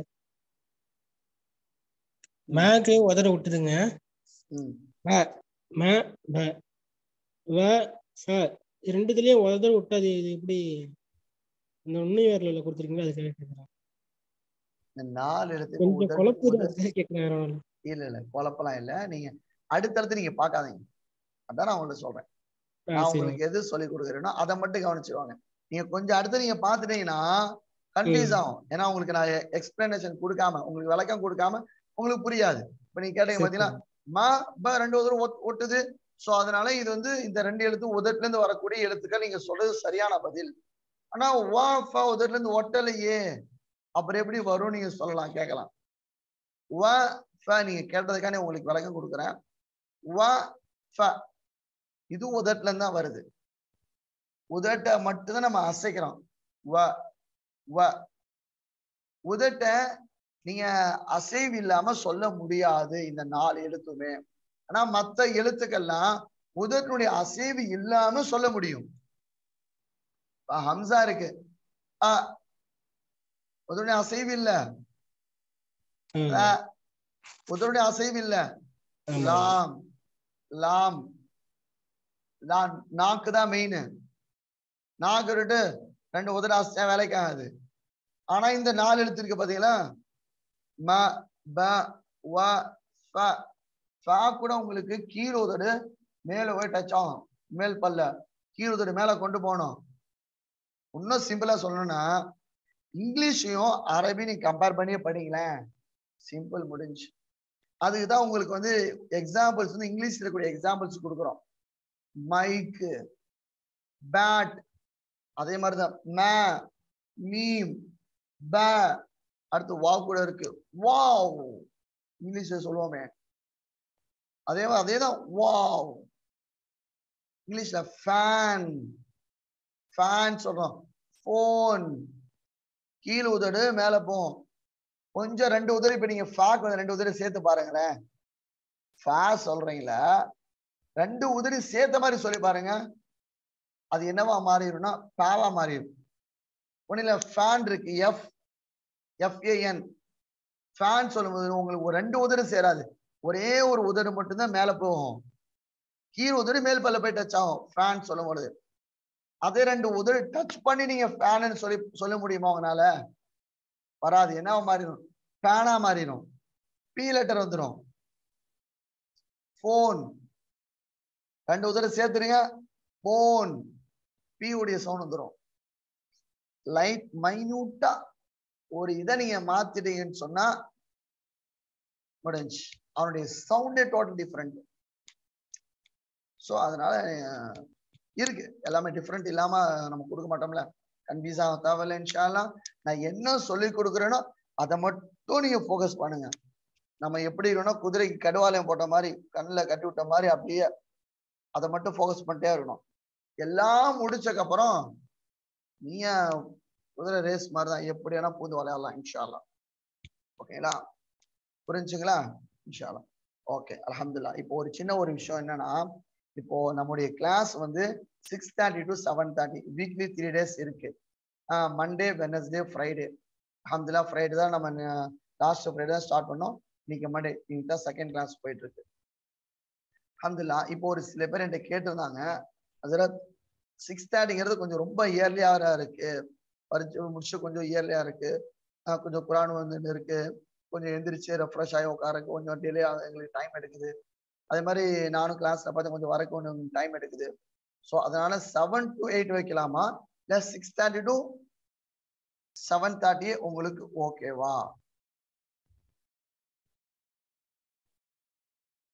மேக்கு உதட ஒட்டுதுங்க ம் மே பே வே ஃப ரெண்டுத்துலயும் உதட ஒட்டாது இது எப்படி இந்த உண்மை வரல கொடுத்துருக்கீங்களா அது கேட்குறேன் இந்த நாலு எழுத்து கொஞ்சம் உதடு- குழப்பம் உதடு- அதுக்காக கேட்குறேன் இல்ல இல்ல குழப்பலாம் இல்ல நீங்க அடுத்தடுத்து நீங்க பாக்காதீங்க அதான் நான் உங்களுக்கு சொல்றேன் நான் சரி உங்களுக்கு எது சொல்லி கொடுக்குறேனோ அதை மட்டும் கவனிச்சுவாங்க நீங்க கொஞ்சம் அடுத்து நீங்க பாத்துட்டீங்கன்னா கன்ஃபியூஸ் ஆகும் ஏன்னா உங்களுக்கு நான் எக்ஸ்பிளனேஷன் கொடுக்காம உங்களுக்கு விளக்கம் கொடுக்காம உங்களுக்கு புரியாது இப்ப நீங்க கேட்டீங்க சரி, பாத்தீங்கன்னா மா ப ரெண்டு உதரம் ஒட்- ஒட்டுது சோ அதனால இது வந்து இந்த ரெண்டு எழுத்து உதட்டுல இருந்து வரக்கூடிய எழுத்துக்கள் நீங்க சொல்றது சரியான பதில் ஆனா வா ஃப உதட்டுல இருந்து ஒட்டலையே அப்புறம் எப்படி வரும் நீங்க சொல்லலாம் கேட்கலாம் வ ஃப நீங்க கேட்டதுக்கான உங்களுக்கு விளக்கம் கொடுக்குறேன் வ ஃப இது உதட்டுல இருந்து தான் வருது உதட்டை மட்டும்தான் நம்ம அசைக்கிறோம் வ வ உதட்டை நீங்க அசைவு இல்லாம சொல்ல முடியாது இந்த நாலு எழுத்துமே ஆனா மத்த எழுத்துக்கள்லாம் உதட்டினுடைய அசைவு இல்லாம சொல்ல முடியும் இப்ப ஹம்சா இருக்கு அ உதட்டுடைய அசைவு இல்ல ம், அ, உதட்டுடைய அசைவு இல்ல ஆமா. லாம் லாம் நான் நாக்கு தான் மெயின் நாக்கு விட்டு ரெண்டு உதட அசைச்சா வேலைக்கு ஆகாது ஆனா இந்த நாலு எழுத்து இருக்கு பாத்தீங்களா ம ப வ ஃப ஃப கூட உங்களுக்கு கீழ் உதடு மேல போய் டச் ஆகும் மேல் பல்ல கீழ் உதடு மேல கொண்டு போகணும் இன்னும் சிம்பிளா சொல்லணும்னா இங்கிலீஷையும் அரபி நீ கம்பேர் பண்ணியே படிங்களேன் சிம்பிள் முடிஞ்சு அதுக்கு தான் உங்களுக்கு வந்து எக்ஸாம்பிள்ஸ் வந்து இங்கிலீஷ்ல இருக்கக்கூடிய எக்ஸாம்பிள்ஸ் கொடுக்குறோம் மைக்கு பேட் அதே மாதிரிதான் மே மீம் ப அடுத்து வாவ் கூட இருக்கு வாவ் இங்கிலீஷ்ல சொல்லுவோமே அதே மாதிரி அதே தான் வாவ் இங்கிலீஷ்ல ஃபேன் ஃபேன் சொல்றோம் ஃபோன் கீழ் உதடு மேல போகும் கொஞ்சம் ரெண்டு உதடு இப்ப நீங்க ஃபேக் வந்து ரெண்டு உதடு சேர்த்து பாருங்களேன் ஃபே சொல்றீங்களா ரெண்டு உதடு சேர்த்த மாதிரி சொல்லி பாருங்க அது என்னவா மாறிடும்னா பேவா மாறிடும் ஒன்னும் இல்ல ஃபேன் இருக்கு எஃப் எஃப்ஏஎன் ஃபேன் சொல்லும்போது உங்களுக்கு ஒரு ரெண்டு உதடு சேராது ஒரே ஒரு உதடு மட்டும்தான் மேல போகும் கீழ் உதடு மேல் பல்ல போய் டச் ஆகும் ஃபேன் சொல்லும் பொழுது அதே ரெண்டு உதடு டச் பண்ணி நீங்க ஃபேன்னு சொல்லி சொல்ல முடியுமா உங்களால வராது என்ன மாறிடும் ஃபேனா மாறிடும் பி லெட்டர் வந்துடும் ஃபோன் ரெண்டு உதட சேர்த்துருங்க போன் பி உடைய சவுண்ட் வந்துடும் லைட் மைன்யூட்டா ஒரு இதை நீங்க மாத்திட்டீங்கன்னு சொன்னா முடிஞ்சு அவனுடைய சவுண்டே டோட்டல் டிஃப்ரெண்ட் ஸோ அதனால அஹ், இருக்கு எல்லாமே டிஃப்ரெண்ட் இல்லாம நம்ம கொடுக்க மாட்டோம்ல கன்ஃபியூஸ் ஆக தேவையில்ல இன்ஷால்லாம் நான் என்ன சொல்லி கொடுக்குறேனோ அதை மட்டும் நீங்க ஃபோக்கஸ் பண்ணுங்க நம்ம எப்படி இருக்கணும் குதிரைக்கு கடுவாலயம் போட்ட மாதிரி கண்ணில் கட்டி விட்ட மாதிரி அப்படியே அதை மட்டும் ஃபோக்கஸ் பண்ணிட்டே இருக்கணும் எல்லாம் முடிச்சக்கு அப்புறம் நீங்க குதிரை ரேஸ் மாதிரி தான் எப்படி வேணா பூந்து விளையாடலாம் இன்ஷால்லாம் ஓகேங்களா புரிஞ்சுங்களா இன்ஷால்லாம் ஓகே அல்ஹம்துலில்லாஹ் இப்போ ஒரு சின்ன ஒரு விஷயம் என்னன்னா இப்போ நம்முடைய கிளாஸ் வந்து six thirty to seven thirty weekly three days இருக்கு Monday Wednesday Friday Ahmadullah Friday தான் நம்ம லாஸ்ட் ஃப்ரைடே தான் ஸ்டார்ட் பண்ணோம் இன்னைக்கு மண்டே இன்னைக்கு தான் செகண்ட் கிளாஸ் போயிட்டு இருக்கு அஹமதுல்லா இப்போ ஒரு சில பேர் என்கிட்ட கேட்டிருந்தாங்க அதில் சிக்ஸ் தேர்ட்டிங்கிறது கொஞ்சம் ரொம்ப இயர்லியாக இருக்கு பரிச்சு முடிச்சு கொஞ்சம் இயர்லியா இருக்கு ஆஹ் கொஞ்சம் குரான் வந்து இருக்கு கொஞ்சம் எந்திரிச்சு ரெஃப்ரெஷ் ஆகி உட்காரக்கு கொஞ்சம் டிலே ஆகும் எங்களுக்கு டைம் எடுக்குது அதே மாதிரி நானும் கிளாஸ்ல பார்த்து கொஞ்சம் வர கொஞ்சம் டைம் எடுக்குது ஸோ அதனால செவன் டு எயிட் வைக்கலாமா இல்லை six thirty to seven thirty உங்களுக்கு ஓகேவா